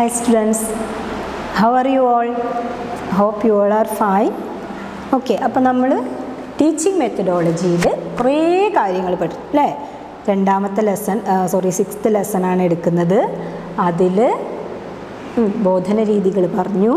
Hi students, how are you all? Hope you all are fine. Okay അപ്പോൾ നമ്മൾ teaching മെത്തഡോളജിയിൽ കുറേ കാര്യങ്ങൾ പഠിച്ചു അല്ലേ രണ്ടാമത്തെ ലെസൺ സോറി സിക്സ്ത് ലെസണാണ് എടുക്കുന്നത് അതിൽ ബോധന രീതികൾ പറഞ്ഞു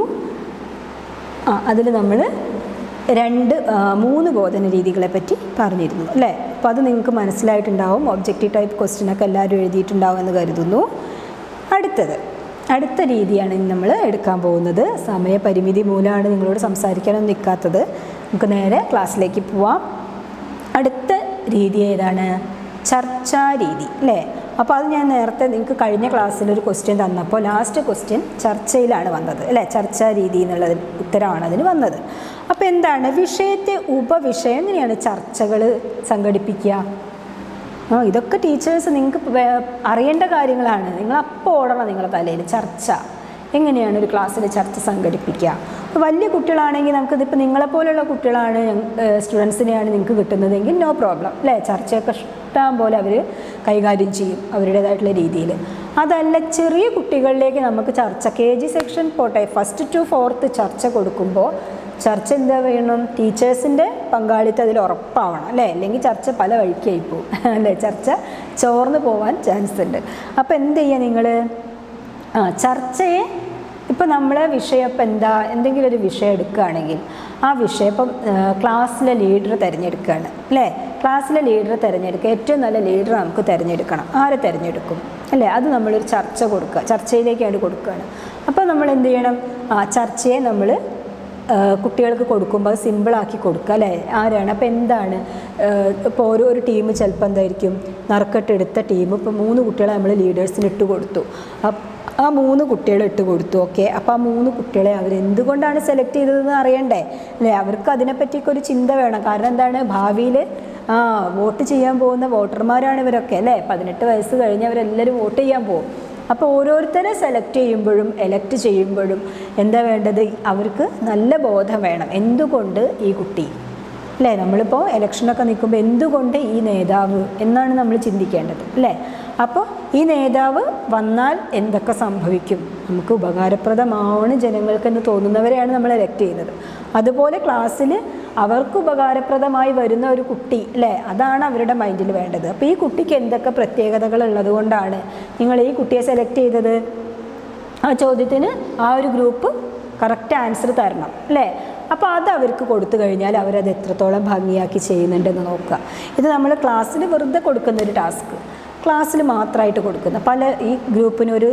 ആ അതിൽ നമ്മൾ രണ്ട് ആ, മൂന്ന് ബോധന രീതികളെ പറ്റി പറഞ്ഞിരുന്നു അല്ലേ അപ്പോൾ അത് നിങ്ങൾക്ക് മനസ്സിലായിട്ടുണ്ടാവും ഒബ്ജക്റ്റീവ് ടൈപ്പ് ക്വസ്റ്റ്യനൊക്കെ എല്ലാവരും എഴുതിയിട്ടുണ്ടാവും എന്ന് കരുതുന്നു അടുത്തത് അടുത്ത രീതിയാണ് ഇന്ന് നമ്മൾ എടുക്കാൻ പോകുന്നത് സമയപരിമിതി മൂലമാണ് നിങ്ങളോട് സംസാരിക്കാനൊന്നും നിൽക്കാത്തത് നമുക്ക് നേരെ ക്ലാസ്സിലേക്ക് പോവാം അടുത്ത രീതി ഏതാണ് ചർച്ചാ രീതി അല്ലേ അപ്പോൾ അത് ഞാൻ നേരത്തെ നിങ്ങൾക്ക് കഴിഞ്ഞ ക്ലാസ്സിൽ ഒരു ക്വസ്റ്റ്യൻ തന്നപ്പോൾ ലാസ്റ്റ് ക്വസ്റ്റ്യൻ ചർച്ചയിലാണ് വന്നത് അല്ലേ ചർച്ചാ രീതി എന്നുള്ളത് ഉത്തരമാണ് അതിന് വന്നത് അപ്പോൾ എന്താണ് വിഷയത്തെ ഉപവിഷയം എങ്ങനെയാണ് ചർച്ചകൾ സംഘടിപ്പിക്കുക ആ ഇതൊക്കെ ടീച്ചേഴ്സ് നിങ്ങൾക്ക് വേ- അറിയേണ്ട കാര്യങ്ങളാണ് നിങ്ങൾ അപ്പോൾ ഓടണം നിങ്ങളുടെ തലയിൽ ചർച്ച എങ്ങനെയാണ് ഒരു ക്ലാസ്സിൽ ചർച്ച സംഘടിപ്പിക്കുക ഇപ്പോൾ വലിയ കുട്ടികളാണെങ്കിൽ നമുക്കിതിപ്പോൾ നിങ്ങളെപ്പോലുള്ള കുട്ടികളാണ് സ്റ്റുഡൻസിനെയാണ് നിങ്ങൾക്ക് കിട്ടുന്നതെങ്കിൽ നോ പ്രോബ്ലം അല്ലേ ചർച്ചയൊക്കെ ഇഷ്ടം പോലെ അവർ കൈകാര്യം ചെയ്യും അവരുടേതായിട്ടുള്ള രീതിയിൽ അതല്ല ചെറിയ കുട്ടികളിലേക്ക് നമുക്ക് ചർച്ച കെ ജി സെക്ഷൻ പോട്ടെ ഫസ്റ്റ് ടു ഫോർത്ത് ചർച്ച കൊടുക്കുമ്പോൾ ചർച്ച എന്താ വേണം ടീച്ചേഴ്സിൻ്റെ പങ്കാളിത്തം അതിൽ ഉറപ്പാവണം അല്ലേ അല്ലെങ്കിൽ ചർച്ച പല വഴിക്കായി പോകും അല്ലേ ചർച്ച ചോർന്ന് പോവാൻ ചാൻസ് ഉണ്ട് അപ്പോൾ എന്ത് ചെയ്യുക നിങ്ങൾ ആ ചർച്ചയെ ഇപ്പം നമ്മളെ വിഷയം ഇപ്പം എന്താ എന്തെങ്കിലും ഒരു വിഷയം എടുക്കുകയാണെങ്കിൽ ആ വിഷയം ഇപ്പം ക്ലാസ്സിലെ ലീഡർ തിരഞ്ഞെടുക്കുകയാണ് അല്ലേ ക്ലാസ്സിലെ ലീഡർ തിരഞ്ഞെടുക്കുക ഏറ്റവും നല്ല ലീഡർ നമുക്ക് തിരഞ്ഞെടുക്കണം ആരെ തിരഞ്ഞെടുക്കും അല്ലേ അത് നമ്മളൊരു ചർച്ച കൊടുക്കുക ചർച്ചയിലേക്കായിട്ട് കൊടുക്കുകയാണ് അപ്പോൾ നമ്മൾ എന്ത് ചെയ്യണം ആ ചർച്ചയെ നമ്മൾ കുട്ടികൾക്ക് കൊടുക്കുമ്പോൾ അത് സിമ്പിളാക്കി കൊടുക്കുക അല്ലേ ആരാണ് അപ്പോൾ എന്താണ് ഇപ്പോൾ ഓരോ ഒരു ടീം ചിലപ്പോൾ എന്തായിരിക്കും നറുക്കെട്ടെടുത്ത ടീം ഇപ്പോൾ മൂന്ന് കുട്ടികളെ നമ്മൾ ലീഡേഴ്സിന് ഇട്ട് കൊടുത്തു അപ്പ് ആ മൂന്ന് കുട്ടികളെ ഇട്ട് കൊടുത്തു ഓക്കെ അപ്പോൾ ആ മൂന്ന് കുട്ടികളെ അവരെന്തുകൊണ്ടാണ് സെലക്ട് ചെയ്തതെന്ന് അറിയണ്ടേ അല്ലേ അവർക്ക് അതിനെപ്പറ്റിയൊക്കെ ഒരു ചിന്ത വേണം കാരണം എന്താണ് ഭാവിയിൽ ആ വോട്ട് ചെയ്യാൻ പോകുന്ന വോട്ടർമാരാണ് ഇവരൊക്കെ അല്ലേ പതിനെട്ട് വയസ്സ് കഴിഞ്ഞവരെല്ലാവരും വോട്ട് ചെയ്യാൻ പോകും അപ്പോൾ ഓരോരുത്തരെ സെലക്ട് ചെയ്യുമ്പോഴും എലക്ട് ചെയ്യുമ്പോഴും എന്താ വേണ്ടത് അവർക്ക് നല്ല ബോധം വേണം എന്തുകൊണ്ട് ഈ കുട്ടി അല്ലേ നമ്മളിപ്പോൾ ഇലക്ഷനൊക്കെ നിൽക്കുമ്പോൾ എന്തുകൊണ്ട് ഈ നേതാവ് എന്നാണ് നമ്മൾ ചിന്തിക്കേണ്ടത് അല്ലേ അപ്പോൾ ഈ നേതാവ് വന്നാൽ എന്തൊക്കെ സംഭവിക്കും നമുക്ക് ഉപകാരപ്രദമാണ് ജനങ്ങൾക്കെന്ന് തോന്നുന്നവരെയാണ് നമ്മൾ എലക്ട് ചെയ്യുന്നത് അതുപോലെ ക്ലാസ്സിൽ അവർക്ക് ഉപകാരപ്രദമായി വരുന്ന ഒരു കുട്ടി അല്ലേ അതാണ് അവരുടെ മൈൻഡിൽ വേണ്ടത് അപ്പോൾ ഈ കുട്ടിക്ക് എന്തൊക്കെ പ്രത്യേകതകൾ ഉള്ളത് കൊണ്ടാണ് നിങ്ങൾ ഈ കുട്ടിയെ സെലക്ട് ചെയ്തത് ആ ചോദ്യത്തിന് ആ ഒരു ഗ്രൂപ്പ് കറക്റ്റ് ആൻസർ തരണം അല്ലേ അപ്പോൾ അത് അവർക്ക് കൊടുത്തു കഴിഞ്ഞാൽ അവരത് എത്രത്തോളം ഭംഗിയാക്കി ചെയ്യുന്നുണ്ടെന്ന് നോക്കുക ഇത് നമ്മൾ ക്ലാസ്സിൽ വെറുതെ കൊടുക്കുന്ന ഒരു ടാസ്ക് ക്ലാസ്സിൽ മാത്രമായിട്ട് കൊടുക്കുന്ന പല ഈ ഗ്രൂപ്പിനൊരു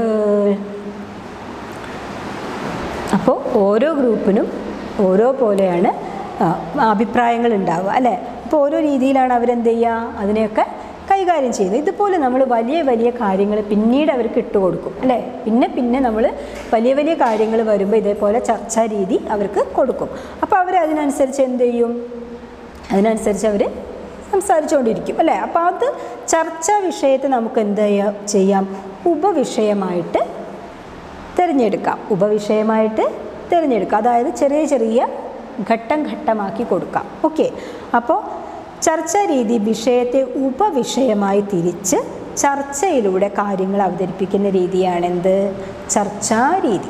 അപ്പോൾ ഓരോ ഗ്രൂപ്പിനും ഓരോ പോലെയാണ് ആ, അഭിപ്രായങ്ങൾ ഉണ്ടാവുക അല്ലേ അപ്പോൾ ഓരോ രീതിയിലാണ് അവരെന്ത് ചെയ്യുക അതിനെയൊക്കെ കൈകാര്യം ചെയ്യുന്നത് ഇതുപോലെ നമ്മൾ വലിയ വലിയ കാര്യങ്ങൾ പിന്നീട് അവർക്ക് ഇട്ടുകൊടുക്കും അല്ലേ പിന്നെ പിന്നെ നമ്മൾ വലിയ വലിയ കാര്യങ്ങൾ വരുമ്പോൾ ഇതേപോലെ ചർച്ചാ രീതി അവർക്ക് കൊടുക്കും അപ്പോൾ അവർ അതിനനുസരിച്ച് എന്ത് ചെയ്യും അതിനനുസരിച്ച് അവർ സംസാരിച്ചുകൊണ്ടിരിക്കും അല്ലേ അപ്പോൾ അത് ചർച്ചാ വിഷയത്തെ നമുക്ക് എന്ത് ചെയ്യാം ചെയ്യാം ഉപവിഷയമായിട്ട് തിരഞ്ഞെടുക്കാം ഉപവിഷയമായിട്ട് തിരഞ്ഞെടുക്കാം അതായത് ചെറിയ ചെറിയ ഘട്ടം ഘട്ടമാക്കി കൊടുക്കാം ഓക്കെ അപ്പോൾ ചർച്ചാ രീതി വിഷയത്തെ ഉപവിഷയമായി തിരിച്ച് ചർച്ചയിലൂടെ കാര്യങ്ങൾ അവതരിപ്പിക്കുന്ന രീതിയാണെന്ത് ചർച്ചാ രീതി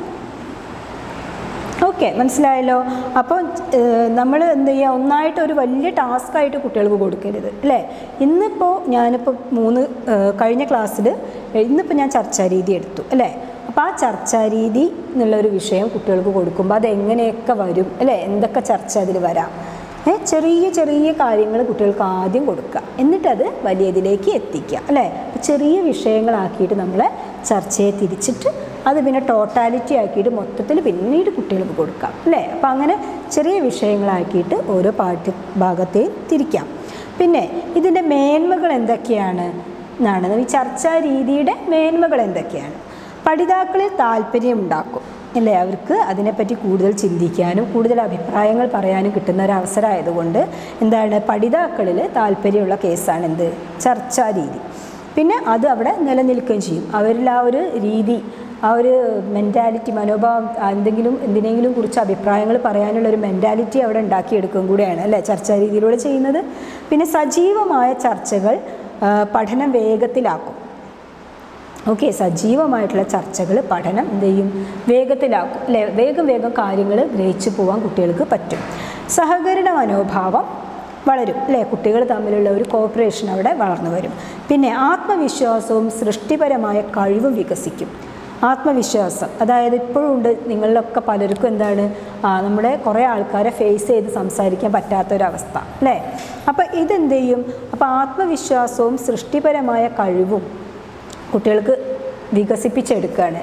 ഓക്കെ മനസ്സിലായല്ലോ അപ്പോൾ നമ്മൾ എന്ത് ചെയ്യുക ഒന്നായിട്ട് ഒരു വലിയ ടാസ്ക്കായിട്ട് കുട്ടികൾക്ക് കൊടുക്കരുത് അല്ലേ ഇന്നിപ്പോൾ ഞാനിപ്പോൾ മൂന്ന് ഏഹ്, കഴിഞ്ഞ ക്ലാസ്സിൽ ഇന്നിപ്പോൾ ഞാൻ ചർച്ചാ രീതി എടുത്തു അല്ലേ അപ്പോൾ ആ ചർച്ചാ രീതി എന്നുള്ളൊരു വിഷയം കുട്ടികൾക്ക് കൊടുക്കുമ്പോൾ അത് എങ്ങനെയൊക്കെ വരും അല്ലേ എന്തൊക്കെ ചർച്ച അതിൽ വരാം ഏ, ചെറിയ ചെറിയ കാര്യങ്ങൾ കുട്ടികൾക്ക് ആദ്യം കൊടുക്കുക എന്നിട്ടത് വലിയതിലേക്ക് എത്തിക്കുക അല്ലേ അപ്പോൾ ചെറിയ വിഷയങ്ങളാക്കിയിട്ട് നമ്മൾ ചർച്ചയെ തിരിച്ചിട്ട് അത് പിന്നെ ടോട്ടാലിറ്റി ആക്കിയിട്ട് മൊത്തത്തിൽ പിന്നീട് കുട്ടികൾക്ക് കൊടുക്കാം അല്ലേ അപ്പോൾ അങ്ങനെ ചെറിയ വിഷയങ്ങളാക്കിയിട്ട് ഓരോ പാഠ്യ ഭാഗത്തെയും തിരിക്കാം പിന്നെ ഇതിൻ്റെ മേന്മകൾ എന്തൊക്കെയാണ് എന്നാണ് ഈ ചർച്ചാ രീതിയുടെ മേന്മകൾ എന്തൊക്കെയാണ് പഠിതാക്കളിൽ താല്പര്യം ഉണ്ടാക്കും അല്ലേ അവർക്ക് അതിനെപ്പറ്റി കൂടുതൽ ചിന്തിക്കാനും കൂടുതൽ അഭിപ്രായങ്ങൾ പറയാനും കിട്ടുന്ന ഒരു അവസരമായതുകൊണ്ട് എന്താണ് പഠിതാക്കളിൽ താല്പര്യമുള്ള കേസാണ് എന്ത് ചർച്ചാ രീതി പിന്നെ അത് അവിടെ നിലനിൽക്കുകയും ചെയ്യും അവരിൽ ആ ഒരു രീതി ആ ഒരു മെൻറ്റാലിറ്റി മനോഭാവം ആ എന്തെങ്കിലും എന്തിനെങ്കിലും കുറിച്ച് അഭിപ്രായങ്ങൾ പറയാനുള്ള ഒരു മെൻറ്റാലിറ്റി അവിടെ ഉണ്ടാക്കിയെടുക്കുകയും കൂടെയാണ് അല്ലേ ചർച്ചാ രീതിയിലൂടെ ചെയ്യുന്നത് പിന്നെ സജീവമായ ചർച്ചകൾ ആ, പഠനം വേഗത്തിലാക്കും ഓക്കെ സജീവമായിട്ടുള്ള ചർച്ചകൾ പഠനം എന്ത് ചെയ്യും വേഗത്തിലാക്കും അല്ലേ വേഗം വേഗം കാര്യങ്ങൾ ഗ്രഹിച്ചു പോകാൻ കുട്ടികൾക്ക് പറ്റും സഹകരണ മനോഭാവം വളരും അല്ലേ കുട്ടികൾ തമ്മിലുള്ള ഒരു കോപ്പറേഷൻ അവിടെ വളർന്നു വരും പിന്നെ ആത്മവിശ്വാസവും സൃഷ്ടിപരമായ കഴിവും വികസിക്കും ആത്മവിശ്വാസം അതായത് ഇപ്പോഴും ഉണ്ട് നിങ്ങളിലൊക്കെ പലർക്കും എന്താണ് ആ, നമ്മുടെ കുറേ ആൾക്കാരെ ഫേസ് ചെയ്ത് സംസാരിക്കാൻ പറ്റാത്തൊരവസ്ഥ അല്ലേ അപ്പോൾ ഇതെന്ത് ചെയ്യും അപ്പോൾ ആത്മവിശ്വാസവും സൃഷ്ടിപരമായ കഴിവും കുട്ടികൾക്ക് വികസിപ്പിച്ചെടുക്കുകയാണ്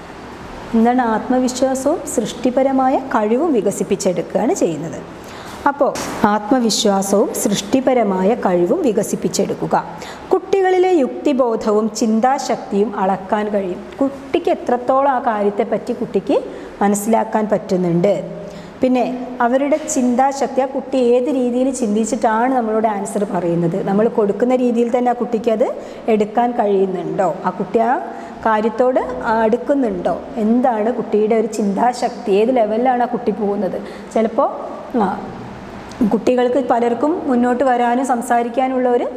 എന്താണ് ആത്മവിശ്വാസവും സൃഷ്ടിപരമായ കഴിവും വികസിപ്പിച്ചെടുക്കുകയാണ് ചെയ്യുന്നത് അപ്പോൾ ആത്മവിശ്വാസവും സൃഷ്ടിപരമായ കഴിവും വികസിപ്പിച്ചെടുക്കുക കുട്ടികളിലെ യുക്തിബോധവും ചിന്താശക്തിയും അളക്കാൻ കഴിയും കുട്ടിക്ക് എത്രത്തോളം ആ കാര്യത്തെപ്പറ്റി കുട്ടിക്ക് മനസ്സിലാക്കാൻ പറ്റുന്നുണ്ട് പിന്നെ അവരുടെ ചിന്താശക്തി ആ കുട്ടി ഏത് രീതിയിൽ ചിന്തിച്ചിട്ടാണ് നമ്മളോട് ആൻസർ പറയുന്നത് നമ്മൾ കൊടുക്കുന്ന രീതിയിൽ തന്നെ ആ കുട്ടിക്ക് അത് എടുക്കാൻ കഴിയുന്നുണ്ടോ ആ കുട്ടി ആ കാര്യത്തോട് അടുക്കുന്നുണ്ടോ എന്താണ് കുട്ടിയുടെ ഒരു ചിന്താശക്തി ഏത് ലെവലിലാണ് ആ കുട്ടി പോകുന്നത് ചിലപ്പോൾ ആ, കുട്ടികൾക്ക് പലർക്കും മുന്നോട്ട് വരാനും സംസാരിക്കാനുള്ള ഒരു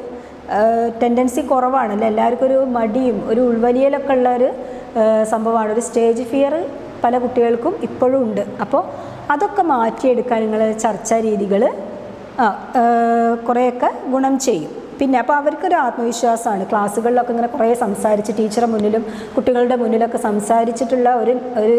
ടെൻഡൻസി കുറവാണല്ലോ എല്ലാവർക്കും ഒരു മടിയും ഒരു ഉൾവലിയലൊക്കെ ഉള്ള ഒരു ആ, സംഭവമാണ് ഒരു സ്റ്റേജ് ഫിയർ പല കുട്ടികൾക്കും ഇപ്പോഴും ഉണ്ട് അപ്പോൾ അതൊക്കെ മാറ്റിയെടുക്കാൻ നിങ്ങൾ ചർച്ചാ രീതികൾ ആ ആ, കുറേയൊക്കെ ഗുണം ചെയ്യും പിന്നെ അപ്പോൾ അവർക്കൊരു ആത്മവിശ്വാസമാണ് ക്ലാസ്സുകളിലൊക്കെ ഇങ്ങനെ കുറേ സംസാരിച്ച് ടീച്ചറുടെ മുന്നിലും കുട്ടികളുടെ മുന്നിലൊക്കെ സംസാരിച്ചിട്ടുള്ള ഒരു ഒരു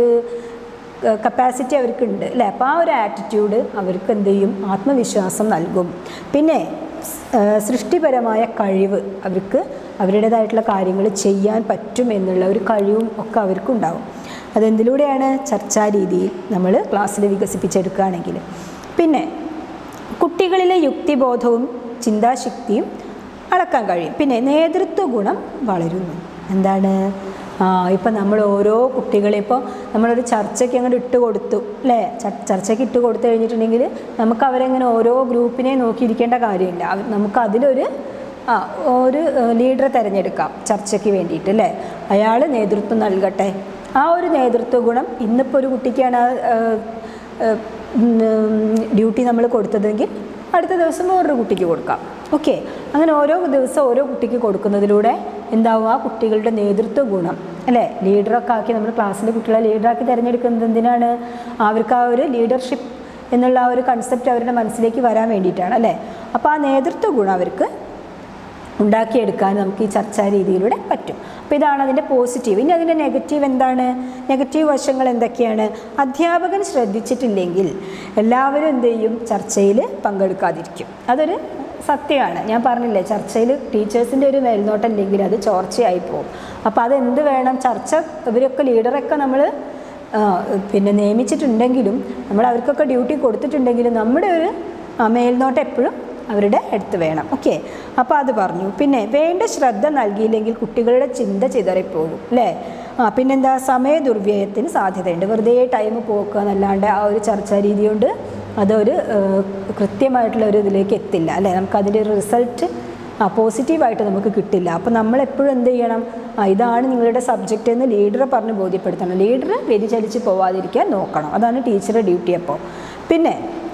കപ്പാസിറ്റി അവർക്കുണ്ട് അല്ലേ അപ്പോൾ ആ ഒരു ആറ്റിറ്റ്യൂഡ് അവർക്ക് എന്ത് ചെയ്യും ആത്മവിശ്വാസം നൽകും പിന്നെ ആ, സൃഷ്ടിപരമായ കഴിവ് അവർക്ക് അവരുടേതായിട്ടുള്ള കാര്യങ്ങൾ ചെയ്യാൻ പറ്റും എന്നുള്ള ഒരു കഴിവും ഒക്കെ അവർക്കുണ്ടാവും അതെന്തിലൂടെയാണ് ചർച്ചാ രീതിയിൽ നമ്മൾ ക്ലാസ്സിൽ വികസിപ്പിച്ചെടുക്കുകയാണെങ്കിൽ പിന്നെ കുട്ടികളിലെ യുക്തിബോധവും ചിന്താശക്തിയും അളക്കാൻ കഴിയും പിന്നെ നേതൃത്വ ഗുണം വളരുന്നു എന്താണ് ആ ഇപ്പം നമ്മൾ ഓരോ കുട്ടികളെ ഇപ്പോൾ നമ്മളൊരു ചർച്ചയ്ക്ക് അങ്ങോട്ട് ഇട്ട് കൊടുത്തു അല്ലേ ച- ചർച്ചയ്ക്ക് ഇട്ട് കൊടുത്തു കഴിഞ്ഞിട്ടുണ്ടെങ്കിൽ നമുക്ക് അവരെങ്ങനെ ഓരോ ഗ്രൂപ്പിനെ നോക്കിയിരിക്കേണ്ട കാര്യമില്ല അവർ നമുക്ക് അതിലൊരു ആ ഒരു ലീഡറെ തിരഞ്ഞെടുക്കാം ചർച്ചയ്ക്ക് വേണ്ടിയിട്ട് അല്ലേ അയാൾ നേതൃത്വം നൽകട്ടെ ആ ഒരു നേതൃത്വ ഗുണം ഇന്നിപ്പോൾ ഒരു കുട്ടിക്കാണ് ആ, ആ, ആ, ഡ്യൂട്ടി നമ്മൾ കൊടുത്തതെങ്കിൽ അടുത്ത ദിവസം വേറൊരു കുട്ടിക്ക് കൊടുക്കാം ഓക്കെ അങ്ങനെ ഓരോ ദിവസം ഓരോ കുട്ടിക്ക് കൊടുക്കുന്നതിലൂടെ എന്താവും ആ കുട്ടികളുടെ നേതൃത്വ ഗുണം അല്ലേ ലീഡറൊക്കെ ആക്കി നമ്മൾ ക്ലാസ്സിലെ കുട്ടികളെ ലീഡറാക്കി തിരഞ്ഞെടുക്കുന്നത് എന്തിനാണ് അവർക്ക് ആ ഒരു ലീഡർഷിപ്പ് എന്നുള്ള ആ ഒരു കൺസെപ്റ്റ് അവരുടെ മനസ്സിലേക്ക് വരാൻ വേണ്ടിയിട്ടാണ് അല്ലേ അപ്പോൾ ആ നേതൃത്വ ഗുണം അവർക്ക് ഉണ്ടാക്കിയെടുക്കാൻ നമുക്ക് ഈ ചർച്ചാ രീതിയിലൂടെ പറ്റും അപ്പോൾ ഇതാണ് അതിൻ്റെ പോസിറ്റീവ് ഇനി അതിൻ്റെ നെഗറ്റീവ് എന്താണ് നെഗറ്റീവ് വശങ്ങൾ എന്തൊക്കെയാണ് അധ്യാപകൻ ശ്രദ്ധിച്ചിട്ടില്ലെങ്കിൽ എല്ലാവരും എന്ത് ചെയ്യും ചർച്ചയിൽ പങ്കെടുക്കാതിരിക്കും അതൊരു സത്യമാണ് ഞാൻ പറഞ്ഞില്ലേ ചർച്ചയിൽ ടീച്ചേഴ്സിൻ്റെ ഒരു മേൽനോട്ടം ഇല്ലെങ്കിൽ അത് ചോർച്ചയായി പോകും അപ്പോൾ അതെന്ത് വേണം ചർച്ച ഇവരൊക്കെ ലീഡറൊക്കെ നമ്മൾ ആ, പിന്നെ നിയമിച്ചിട്ടുണ്ടെങ്കിലും നമ്മൾ അവർക്കൊക്കെ ഡ്യൂട്ടി കൊടുത്തിട്ടുണ്ടെങ്കിലും നമ്മുടെ ഒരു ആ, മേൽനോട്ടം എപ്പോഴും അവരുടെ അടുത്ത് വേണം ഓക്കെ അപ്പോൾ അത് പറഞ്ഞു പിന്നെ വേണ്ട ശ്രദ്ധ നൽകിയില്ലെങ്കിൽ കുട്ടികളുടെ ചിന്ത ചിതറിപ്പോകും അല്ലേ ആ പിന്നെന്താ സമയ ദുർവ്യയത്തിന് സാധ്യതയുണ്ട് വെറുതെ ടൈം പോക്കുക എന്നല്ലാണ്ട് ആ ഒരു ചർച്ചാ രീതി കൊണ്ട് അതൊരു ഏഹ്, കൃത്യമായിട്ടുള്ള ഒരു ഇതിലേക്ക് എത്തില്ല അല്ലേ നമുക്കതിൻ്റെ ഒരു റിസൾട്ട് ആ പോസിറ്റീവായിട്ട് നമുക്ക് കിട്ടില്ല അപ്പോൾ നമ്മൾ എപ്പോഴും എന്ത് ചെയ്യണം ആ ഇതാണ് നിങ്ങളുടെ സബ്ജക്റ്റ് എന്ന് ലീഡറെ പറഞ്ഞ് ബോധ്യപ്പെടുത്തണം ലീഡർ വ്യതിചലിച്ച് പോവാതിരിക്കാൻ നോക്കണം അതാണ് ടീച്ചറുടെ ഡ്യൂട്ടി അപ്പോൾ പിന്നെ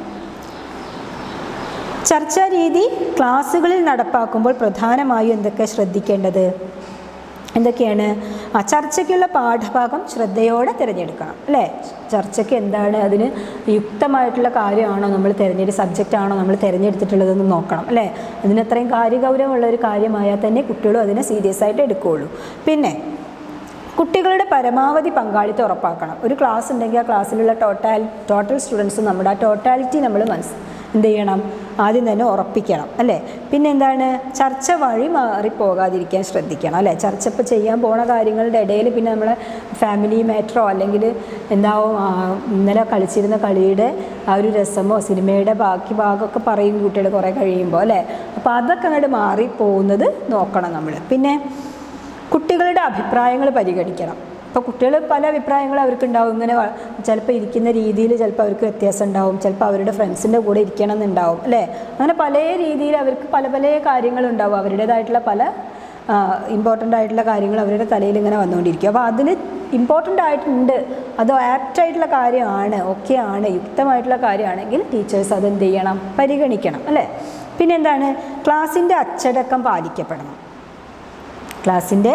ചർച്ചാ രീതി ക്ലാസ്സുകളിൽ നടപ്പാക്കുമ്പോൾ പ്രധാനമായും എന്തൊക്കെ ശ്രദ്ധിക്കേണ്ടത് എന്തൊക്കെയാണ് ആ ചർച്ചയ്ക്കുള്ള പാഠഭാഗം ശ്രദ്ധയോടെ തിരഞ്ഞെടുക്കണം അല്ലേ ചർച്ചയ്ക്ക് എന്താണ് അതിന് യുക്തമായിട്ടുള്ള കാര്യമാണോ നമ്മൾ തിരഞ്ഞെടുത്ത സബ്ജക്റ്റ് ആണോ നമ്മൾ തിരഞ്ഞെടുത്തിട്ടുള്ളതെന്ന് നോക്കണം അല്ലേ അതിന് അത്രയും കാര്യഗൗരവമുള്ള ഒരു കാര്യമായാൽ തന്നെ കുട്ടികളും അതിനെ സീരിയസ് ആയിട്ട് എടുക്കുകയുള്ളൂ പിന്നെ കുട്ടികളുടെ പരമാവധി പങ്കാളിത്തം ഉറപ്പാക്കണം ഒരു ക്ലാസ് ഉണ്ടെങ്കിൽ ആ ക്ലാസ്സിലുള്ള ടോട്ടാൽ ടോട്ടൽ സ്റ്റുഡൻസ് നമ്മുടെ ആ ടോട്ടാലിറ്റി നമ്മൾ മനസ്സ് എന്ത് ചെയ്യണം ആദ്യം തന്നെ ഉറപ്പിക്കണം അല്ലേ പിന്നെ എന്താണ് ചർച്ച വഴി മാറിപ്പോകാതിരിക്കാൻ ശ്രദ്ധിക്കണം അല്ലേ ചർച്ച ഇപ്പോൾ ചെയ്യാൻ പോണ കാര്യങ്ങളുടെ ഇടയിൽ പിന്നെ നമ്മളെ ഫാമിലി മാറ്ററോ അല്ലെങ്കിൽ എന്താവും ആ, ഇന്നലെ കളിച്ചിരുന്ന കളിയുടെ ആ ഒരു രസമോ സിനിമയുടെ ബാക്കി ഭാഗമൊക്കെ പറയും കുട്ടികൾ കുറേ കഴിയുമ്പോൾ അല്ലേ അപ്പോൾ അതൊക്കെ അങ്ങോട്ട് മാറിപ്പോകുന്നത് നോക്കണം നമ്മൾ പിന്നെ കുട്ടികളുടെ അഭിപ്രായങ്ങൾ പരിഗണിക്കണം ഇപ്പോൾ കുട്ടികൾ പല അഭിപ്രായങ്ങളും അവർക്കുണ്ടാവും ഇങ്ങനെ വ- ചിലപ്പോൾ ഇരിക്കുന്ന രീതിയിൽ ചിലപ്പോൾ അവർക്ക് വ്യത്യാസം ഉണ്ടാവും ചിലപ്പോൾ അവരുടെ ഫ്രണ്ട്സിൻ്റെ കൂടെ ഇരിക്കണം എന്നുണ്ടാവും അല്ലേ അങ്ങനെ പല രീതിയിൽ അവർക്ക് പല പല കാര്യങ്ങളുണ്ടാവും അവരുടേതായിട്ടുള്ള പല ഇമ്പോർട്ടൻ്റ് ആയിട്ടുള്ള കാര്യങ്ങൾ അവരുടെ തലയിൽ ഇങ്ങനെ വന്നുകൊണ്ടിരിക്കും അപ്പോൾ അതിൽ ഇമ്പോർട്ടൻ്റ് ആയിട്ടുണ്ട് അത് ആപ്റ്റ് ആയിട്ടുള്ള കാര്യമാണ് ഓക്കെ ആണ് യുക്തമായിട്ടുള്ള കാര്യമാണെങ്കിൽ ടീച്ചേഴ്സ് അതെന്ത് ചെയ്യണം പരിഗണിക്കണം അല്ലേ പിന്നെന്താണ് ക്ലാസ്സിൻ്റെ അച്ചടക്കം പാലിക്കപ്പെടണം ക്ലാസ്സിൻ്റെ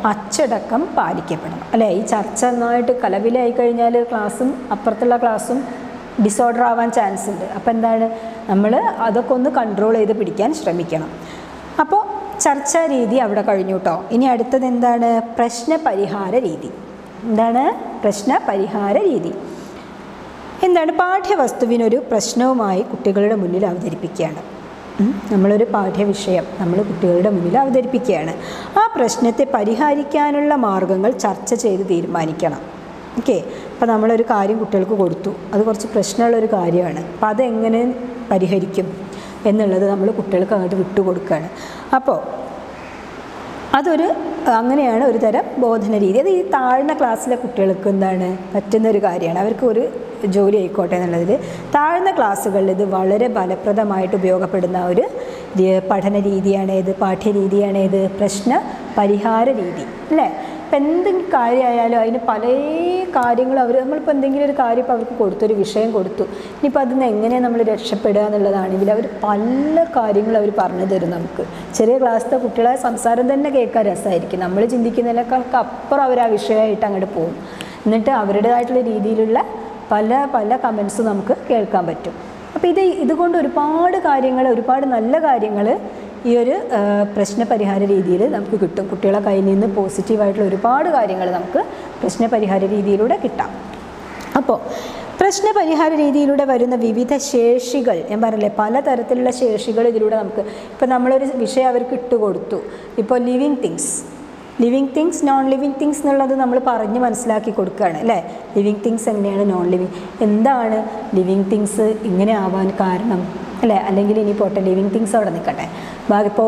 അച്ചടക്കം പാലിക്കപ്പെടണം അല്ലേ ഈ ചർച്ച നന്നായിട്ട് കലവിലായി കഴിഞ്ഞാൽ ക്ലാസ്സും അപ്പുറത്തുള്ള ക്ലാസ്സും ഡിസോർഡർ ആവാൻ ചാൻസ് ഉണ്ട് അപ്പോൾ എന്താണ് നമ്മൾ അതൊക്കെ ഒന്ന് കൺട്രോൾ ചെയ്ത് പിടിക്കാൻ ശ്രമിക്കണം അപ്പോൾ ചർച്ചാ രീതി അവിടെ കഴിഞ്ഞു കേട്ടോ ഇനി അടുത്തത് എന്താണ് പ്രശ്ന പരിഹാര രീതി എന്താണ് പ്രശ്ന പരിഹാര രീതി എന്താണ് പാഠ്യവസ്തുവിനൊരു പ്രശ്നവുമായി കുട്ടികളുടെ മുന്നിൽ അവതരിപ്പിക്കുകയാണ് ഉം, നമ്മളൊരു പാഠ്യവിഷയം നമ്മൾ കുട്ടികളുടെ മുന്നിൽ അവതരിപ്പിക്കുകയാണ് ആ പ്രശ്നത്തെ പരിഹരിക്കാനുള്ള മാർഗങ്ങൾ ചർച്ച ചെയ്ത് തീരുമാനിക്കണം ഓക്കെ അപ്പോൾ നമ്മളൊരു കാര്യം കുട്ടികൾക്ക് കൊടുത്തു അത് കുറച്ച് പ്രശ്നമുള്ളൊരു കാര്യമാണ് അപ്പോൾ അതെങ്ങനെ പരിഹരിക്കും എന്നുള്ളത് നമ്മൾ കുട്ടികൾക്ക് അങ്ങോട്ട് വിട്ടുകൊടുക്കുകയാണ് അപ്പോൾ അതൊരു അങ്ങനെയാണ് ഒരു തരം ബോധന രീതി അത് ഈ താഴ്ന്ന ക്ലാസ്സിലെ കുട്ടികൾക്ക് എന്താണ് പറ്റുന്ന ഒരു കാര്യമാണ് അവർക്ക് ഒരു ജോലി ആയിക്കോട്ടെ എന്നുള്ളതിൽ താഴ്ന്ന ക്ലാസ്സുകളിൽ ഇത് വളരെ ഫലപ്രദമായിട്ട് ഉപയോഗപ്പെടുന്ന ഒരു രീ- പഠന രീതിയാണ് ഏത് പാഠ്യരീതിയാണ് ഏത് പ്രശ്ന പരിഹാര രീതി അല്ലേ ഇപ്പം എന്തെങ്കിലും കാര്യമായാലും അതിന് പല കാര്യങ്ങളും അവർ നമ്മളിപ്പോൾ എന്തെങ്കിലും ഒരു കാര്യം ഇപ്പോൾ അവർക്ക് കൊടുത്തൊരു വിഷയം കൊടുത്തു ഇനിയിപ്പോൾ അതിൽ നിന്ന് എങ്ങനെ നമ്മൾ രക്ഷപ്പെടുക എന്നുള്ളതാണെങ്കിൽ അവർ പല കാര്യങ്ങളും അവർ പറഞ്ഞു തരും നമുക്ക് ചെറിയ ക്ലാസ്സിലെ കുട്ടികളെ സംസാരം തന്നെ കേൾക്കാൻ രസമായിരിക്കും നമ്മൾ ചിന്തിക്കുന്നതിനേക്കാൾക്ക് അപ്പുറം അവർ ആ വിഷയമായിട്ട് അങ്ങോട്ട് പോകും എന്നിട്ട് അവരുടേതായിട്ടുള്ള രീതിയിലുള്ള പല പല കമൻസ് നമുക്ക് കേൾക്കാൻ പറ്റും അപ്പോൾ ഇത് ഇതുകൊണ്ട് ഒരുപാട് കാര്യങ്ങൾ ഒരുപാട് നല്ല കാര്യങ്ങൾ ഈ ഒരു ആ, പ്രശ്നപരിഹാര രീതിയിൽ നമുക്ക് കിട്ടും കുട്ടികളെ കയ്യിൽ നിന്ന് പോസിറ്റീവായിട്ടുള്ള ഒരുപാട് കാര്യങ്ങൾ നമുക്ക് പ്രശ്നപരിഹാര രീതിയിലൂടെ കിട്ടാം അപ്പോൾ പ്രശ്നപരിഹാര രീതിയിലൂടെ വരുന്ന വിവിധ ശേഷികൾ ഞാൻ പറഞ്ഞില്ലേ പലതരത്തിലുള്ള ശേഷികൾ ഇതിലൂടെ നമുക്ക് ഇപ്പോൾ നമ്മളൊരു വിഷയം അവർക്ക് ഇട്ടുകൊടുത്തു ഇപ്പോൾ living things living things non living things എന്നുള്ളത് നമ്മൾ പറഞ്ഞ് മനസ്സിലാക്കി കൊടുക്കുകയാണ് അല്ലേ ലിവിങ് തിങ്സ് എങ്ങനെയാണ് നോൺ ലിവിങ് എന്താണ് ലിവിങ് തിങ്സ് ഇങ്ങനെ ആവാൻ കാരണം അല്ലേ അല്ലെങ്കിൽ ഇനി പോട്ടെ ലിവിങ് തിങ്സ് അവിടെ നിൽക്കട്ടെ ബാക്കി ഇപ്പോൾ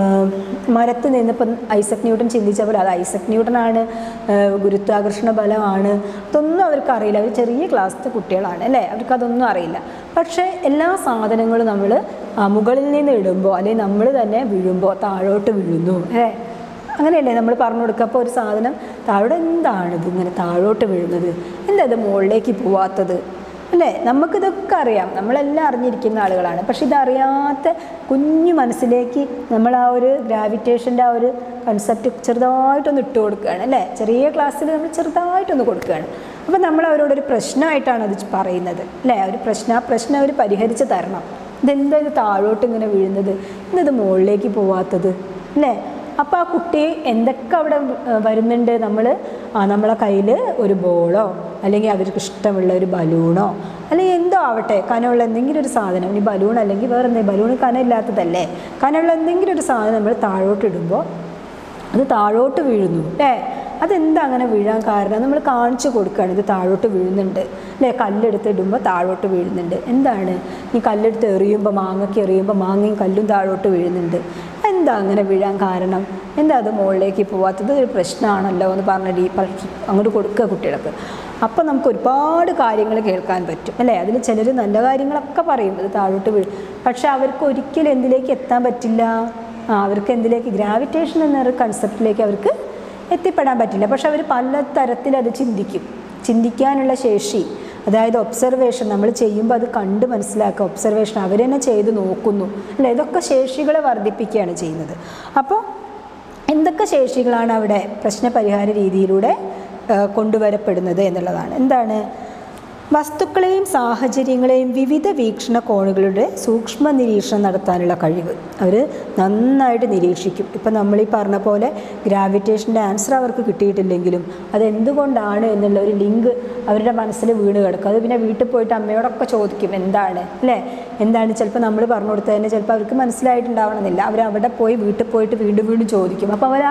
മരത്ത് നിന്നിപ്പം ഐസക് ന്യൂട്ടൺ ചിന്തിച്ച പോലെ അത് ഐസക് ന്യൂട്ടനാണ് ആ, ഗുരുത്വാകർഷണ ബലമാണ് അതൊന്നും അവർക്ക് അറിയില്ല അവർ ചെറിയ ക്ലാസ്സിലെ കുട്ടികളാണ് അല്ലേ അവർക്ക് അതൊന്നും അറിയില്ല പക്ഷേ എല്ലാ സാധനങ്ങളും നമ്മൾ മുകളിൽ നിന്ന് ഇടുമ്പോൾ അല്ലെങ്കിൽ നമ്മൾ തന്നെ വീഴുമ്പോൾ താഴോട്ട് വീഴുന്നു അല്ലേ അങ്ങനെയല്ലേ നമ്മൾ പറഞ്ഞു കൊടുക്കുക അപ്പോൾ ഒരു സാധനം താഴെ എന്താണ് ഇത് ഇങ്ങനെ താഴോട്ട് വീഴുന്നത് എന്താ ഇത് മുകളിലേക്ക് പോവാത്തത് അല്ലേ നമുക്കിതൊക്കെ അറിയാം നമ്മളെല്ലാം അറിഞ്ഞിരിക്കുന്ന ആളുകളാണ് പക്ഷെ ഇതറിയാത്ത കുഞ്ഞു മനസ്സിലേക്ക് നമ്മൾ ആ ഒരു ഗ്രാവിറ്റേഷൻ്റെ ആ ഒരു കൺസെപ്റ്റ് ചെറുതായിട്ടൊന്ന് ഇട്ട് കൊടുക്കുകയാണ് അല്ലേ ചെറിയ ക്ലാസ്സിൽ നമ്മൾ ചെറുതായിട്ടൊന്ന് കൊടുക്കുകയാണ് അപ്പോൾ നമ്മൾ അവരോടൊരു പ്രശ്നമായിട്ടാണ് അത് പറയുന്നത് അല്ലേ ഒരു പ്രശ്നം ആ പ്രശ്നം അവർ പരിഹരിച്ച് തരണം ഇതെന്താ ഇത് താഴോട്ട് ഇങ്ങനെ വീഴുന്നത് ഇന്നത് മുകളിലേക്ക് പോവാത്തത് അല്ലേ അപ്പോൾ ആ കുട്ടി എന്തൊക്കെ അവിടെ ഏഹ്, വരുന്നുണ്ട് നമ്മൾ ആ നമ്മളെ കയ്യിൽ ഒരു ബോളോ അല്ലെങ്കിൽ അവർക്ക് ഇഷ്ടമുള്ള ഒരു ബലൂണോ അല്ലെങ്കിൽ എന്തോ ആവട്ടെ കനമുള്ള എന്തെങ്കിലും ഒരു സാധനം ഇനി ബലൂൺ അല്ലെങ്കിൽ വേറെ എന്തെങ്കിലും ബലൂൺ കനമില്ലാത്തതല്ലേ കനമുള്ള എന്തെങ്കിലും ഒരു സാധനം നമ്മൾ താഴോട്ട് ഇടുമ്പോൾ അത് താഴോട്ട് വീഴുന്നു അല്ലേ അതെന്താ അങ്ങനെ വീഴാൻ കാരണം നമ്മൾ കാണിച്ചു കൊടുക്കുകയാണ് ഇത് താഴോട്ട് വീഴുന്നുണ്ട് അല്ലേ കല്ലെടുത്ത് ഇടുമ്പോൾ താഴോട്ട് വീഴുന്നുണ്ട് എന്താണ് ഈ കല്ലെടുത്ത് എറിയുമ്പോൾ മാങ്ങയ്ക്ക് എറിയുമ്പോൾ മാങ്ങയും കല്ലും താഴോട്ട് വീഴുന്നുണ്ട് എന്താ അങ്ങനെ വീഴാൻ കാരണം എന്താ അത് മുകളിലേക്ക് പോവാത്തത് ഒരു പ്രശ്നമാണല്ലോ എന്ന് പറഞ്ഞിട്ട് ഈ പക്ഷ- അങ്ങോട്ട് കൊടുക്കുക കുട്ടികൾക്ക് അപ്പോൾ നമുക്ക് ഒരുപാട് കാര്യങ്ങൾ കേൾക്കാൻ പറ്റും അല്ലേ അതിൽ ചിലർ നല്ല കാര്യങ്ങളൊക്കെ പറയും ഇത് താഴോട്ട് വീഴും പക്ഷെ അവർക്ക് ഒരിക്കലും എന്തിലേക്ക് എത്താൻ പറ്റില്ല ആ, അവർക്ക് എന്തിലേക്ക് ഗ്രാവിറ്റേഷൻ എന്നൊരു കൺസെപ്റ്റിലേക്ക് അവർക്ക് എത്തിപ്പെടാൻ പറ്റില്ല പക്ഷെ അവർ പല തരത്തിൽ അത് ചിന്തിക്കും ചിന്തിക്കാനുള്ള ശേഷി അതായത് ഒബ്സർവേഷൻ നമ്മൾ ചെയ്യുമ്പോൾ അത് കണ്ട് മനസ്സിലാക്കുക ഒബ്സർവേഷൻ അവർ തന്നെ ചെയ്ത് നോക്കുന്നു അല്ലേ ഇതൊക്കെ ശേഷികളെ വർദ്ധിപ്പിക്കുകയാണ് ചെയ്യുന്നത് അപ്പോൾ എന്തൊക്കെ ശേഷികളാണ് അവിടെ പ്രശ്നപരിഹാര രീതിയിലൂടെ ആ, കൊണ്ടുവരപ്പെടുന്നത് എന്നുള്ളതാണ് എന്താണ് വസ്തുക്കളെയും സാഹചര്യങ്ങളെയും വിവിധ വീക്ഷണ കോണുകളുടെ സൂക്ഷ്മ നിരീക്ഷണം നടത്താനുള്ള കഴിവ് അവർ നന്നായിട്ട് നിരീക്ഷിക്കും ഇപ്പം നമ്മൾ ഈ പറഞ്ഞ പോലെ ഗ്രാവിറ്റേഷൻ്റെ ആൻസർ അവർക്ക് കിട്ടിയിട്ടില്ലെങ്കിലും അതെന്തുകൊണ്ടാണ് എന്നുള്ള ഒരു ലിങ്ക് അവരുടെ മനസ്സിൽ വീണ് കിടക്കും അത് പിന്നെ വീട്ടിൽ പോയിട്ട് അമ്മയോടൊക്കെ ചോദിക്കും എന്താണ് അല്ലേ എന്താണ് ചിലപ്പോൾ നമ്മൾ പറഞ്ഞു കൊടുത്തതിന് ചിലപ്പോൾ അവർക്ക് മനസ്സിലായിട്ടുണ്ടാവണമെന്നില്ല അവർ അവിടെ പോയി വീട്ടിൽ പോയിട്ട് വീണ്ടും വീണ്ടും ചോദിക്കും അപ്പോൾ അവർ ആ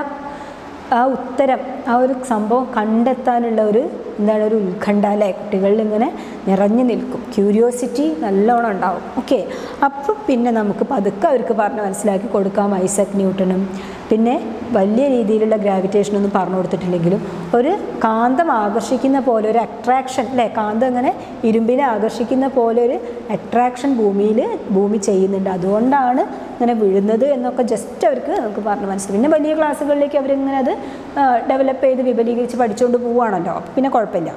ആ ഉത്തരം ആ ഒരു സംഭവം കണ്ടെത്താനുള്ള ഒരു എന്താണ് ഒരു ഉത്കണ്ഠ അല്ലേ കുട്ടികളിൽ ഇങ്ങനെ നിറഞ്ഞു നിൽക്കും ക്യൂരിയോസിറ്റി നല്ലോണം ഉണ്ടാവും ഓക്കെ അപ്പം പിന്നെ നമുക്ക് പതുക്കെ അവർക്ക് പറഞ്ഞ് മനസ്സിലാക്കി കൊടുക്കാം ഐസക് ന്യൂട്ടനും പിന്നെ വലിയ രീതിയിലുള്ള ഗ്രാവിറ്റേഷനൊന്നും പറഞ്ഞു കൊടുത്തിട്ടില്ലെങ്കിലും ഒരു കാന്തം ആകർഷിക്കുന്ന പോലെ ഒരു അട്രാക്ഷൻ അല്ലേ കാന്തം ഇങ്ങനെ ഇരുമ്പിനെ ആകർഷിക്കുന്ന പോലെ ഒരു അട്രാക്ഷൻ ഭൂമിയിൽ ഭൂമി ചെയ്യുന്നുണ്ട് അതുകൊണ്ടാണ് ഇങ്ങനെ വീഴുന്നത് എന്നൊക്കെ ജസ്റ്റ് അവർക്ക് നമുക്ക് പറഞ്ഞ് മനസ്സിലാക്കും പിന്നെ വലിയ ക്ലാസ്സുകളിലേക്ക് അവരിങ്ങനെ അത് ഡെവലപ്പ് ചെയ്ത് വിപുലീകരിച്ച് പഠിച്ചുകൊണ്ട് പോവുകയാണല്ലോ അപ്പോൾ പിന്നെ കുഴപ്പമില്ല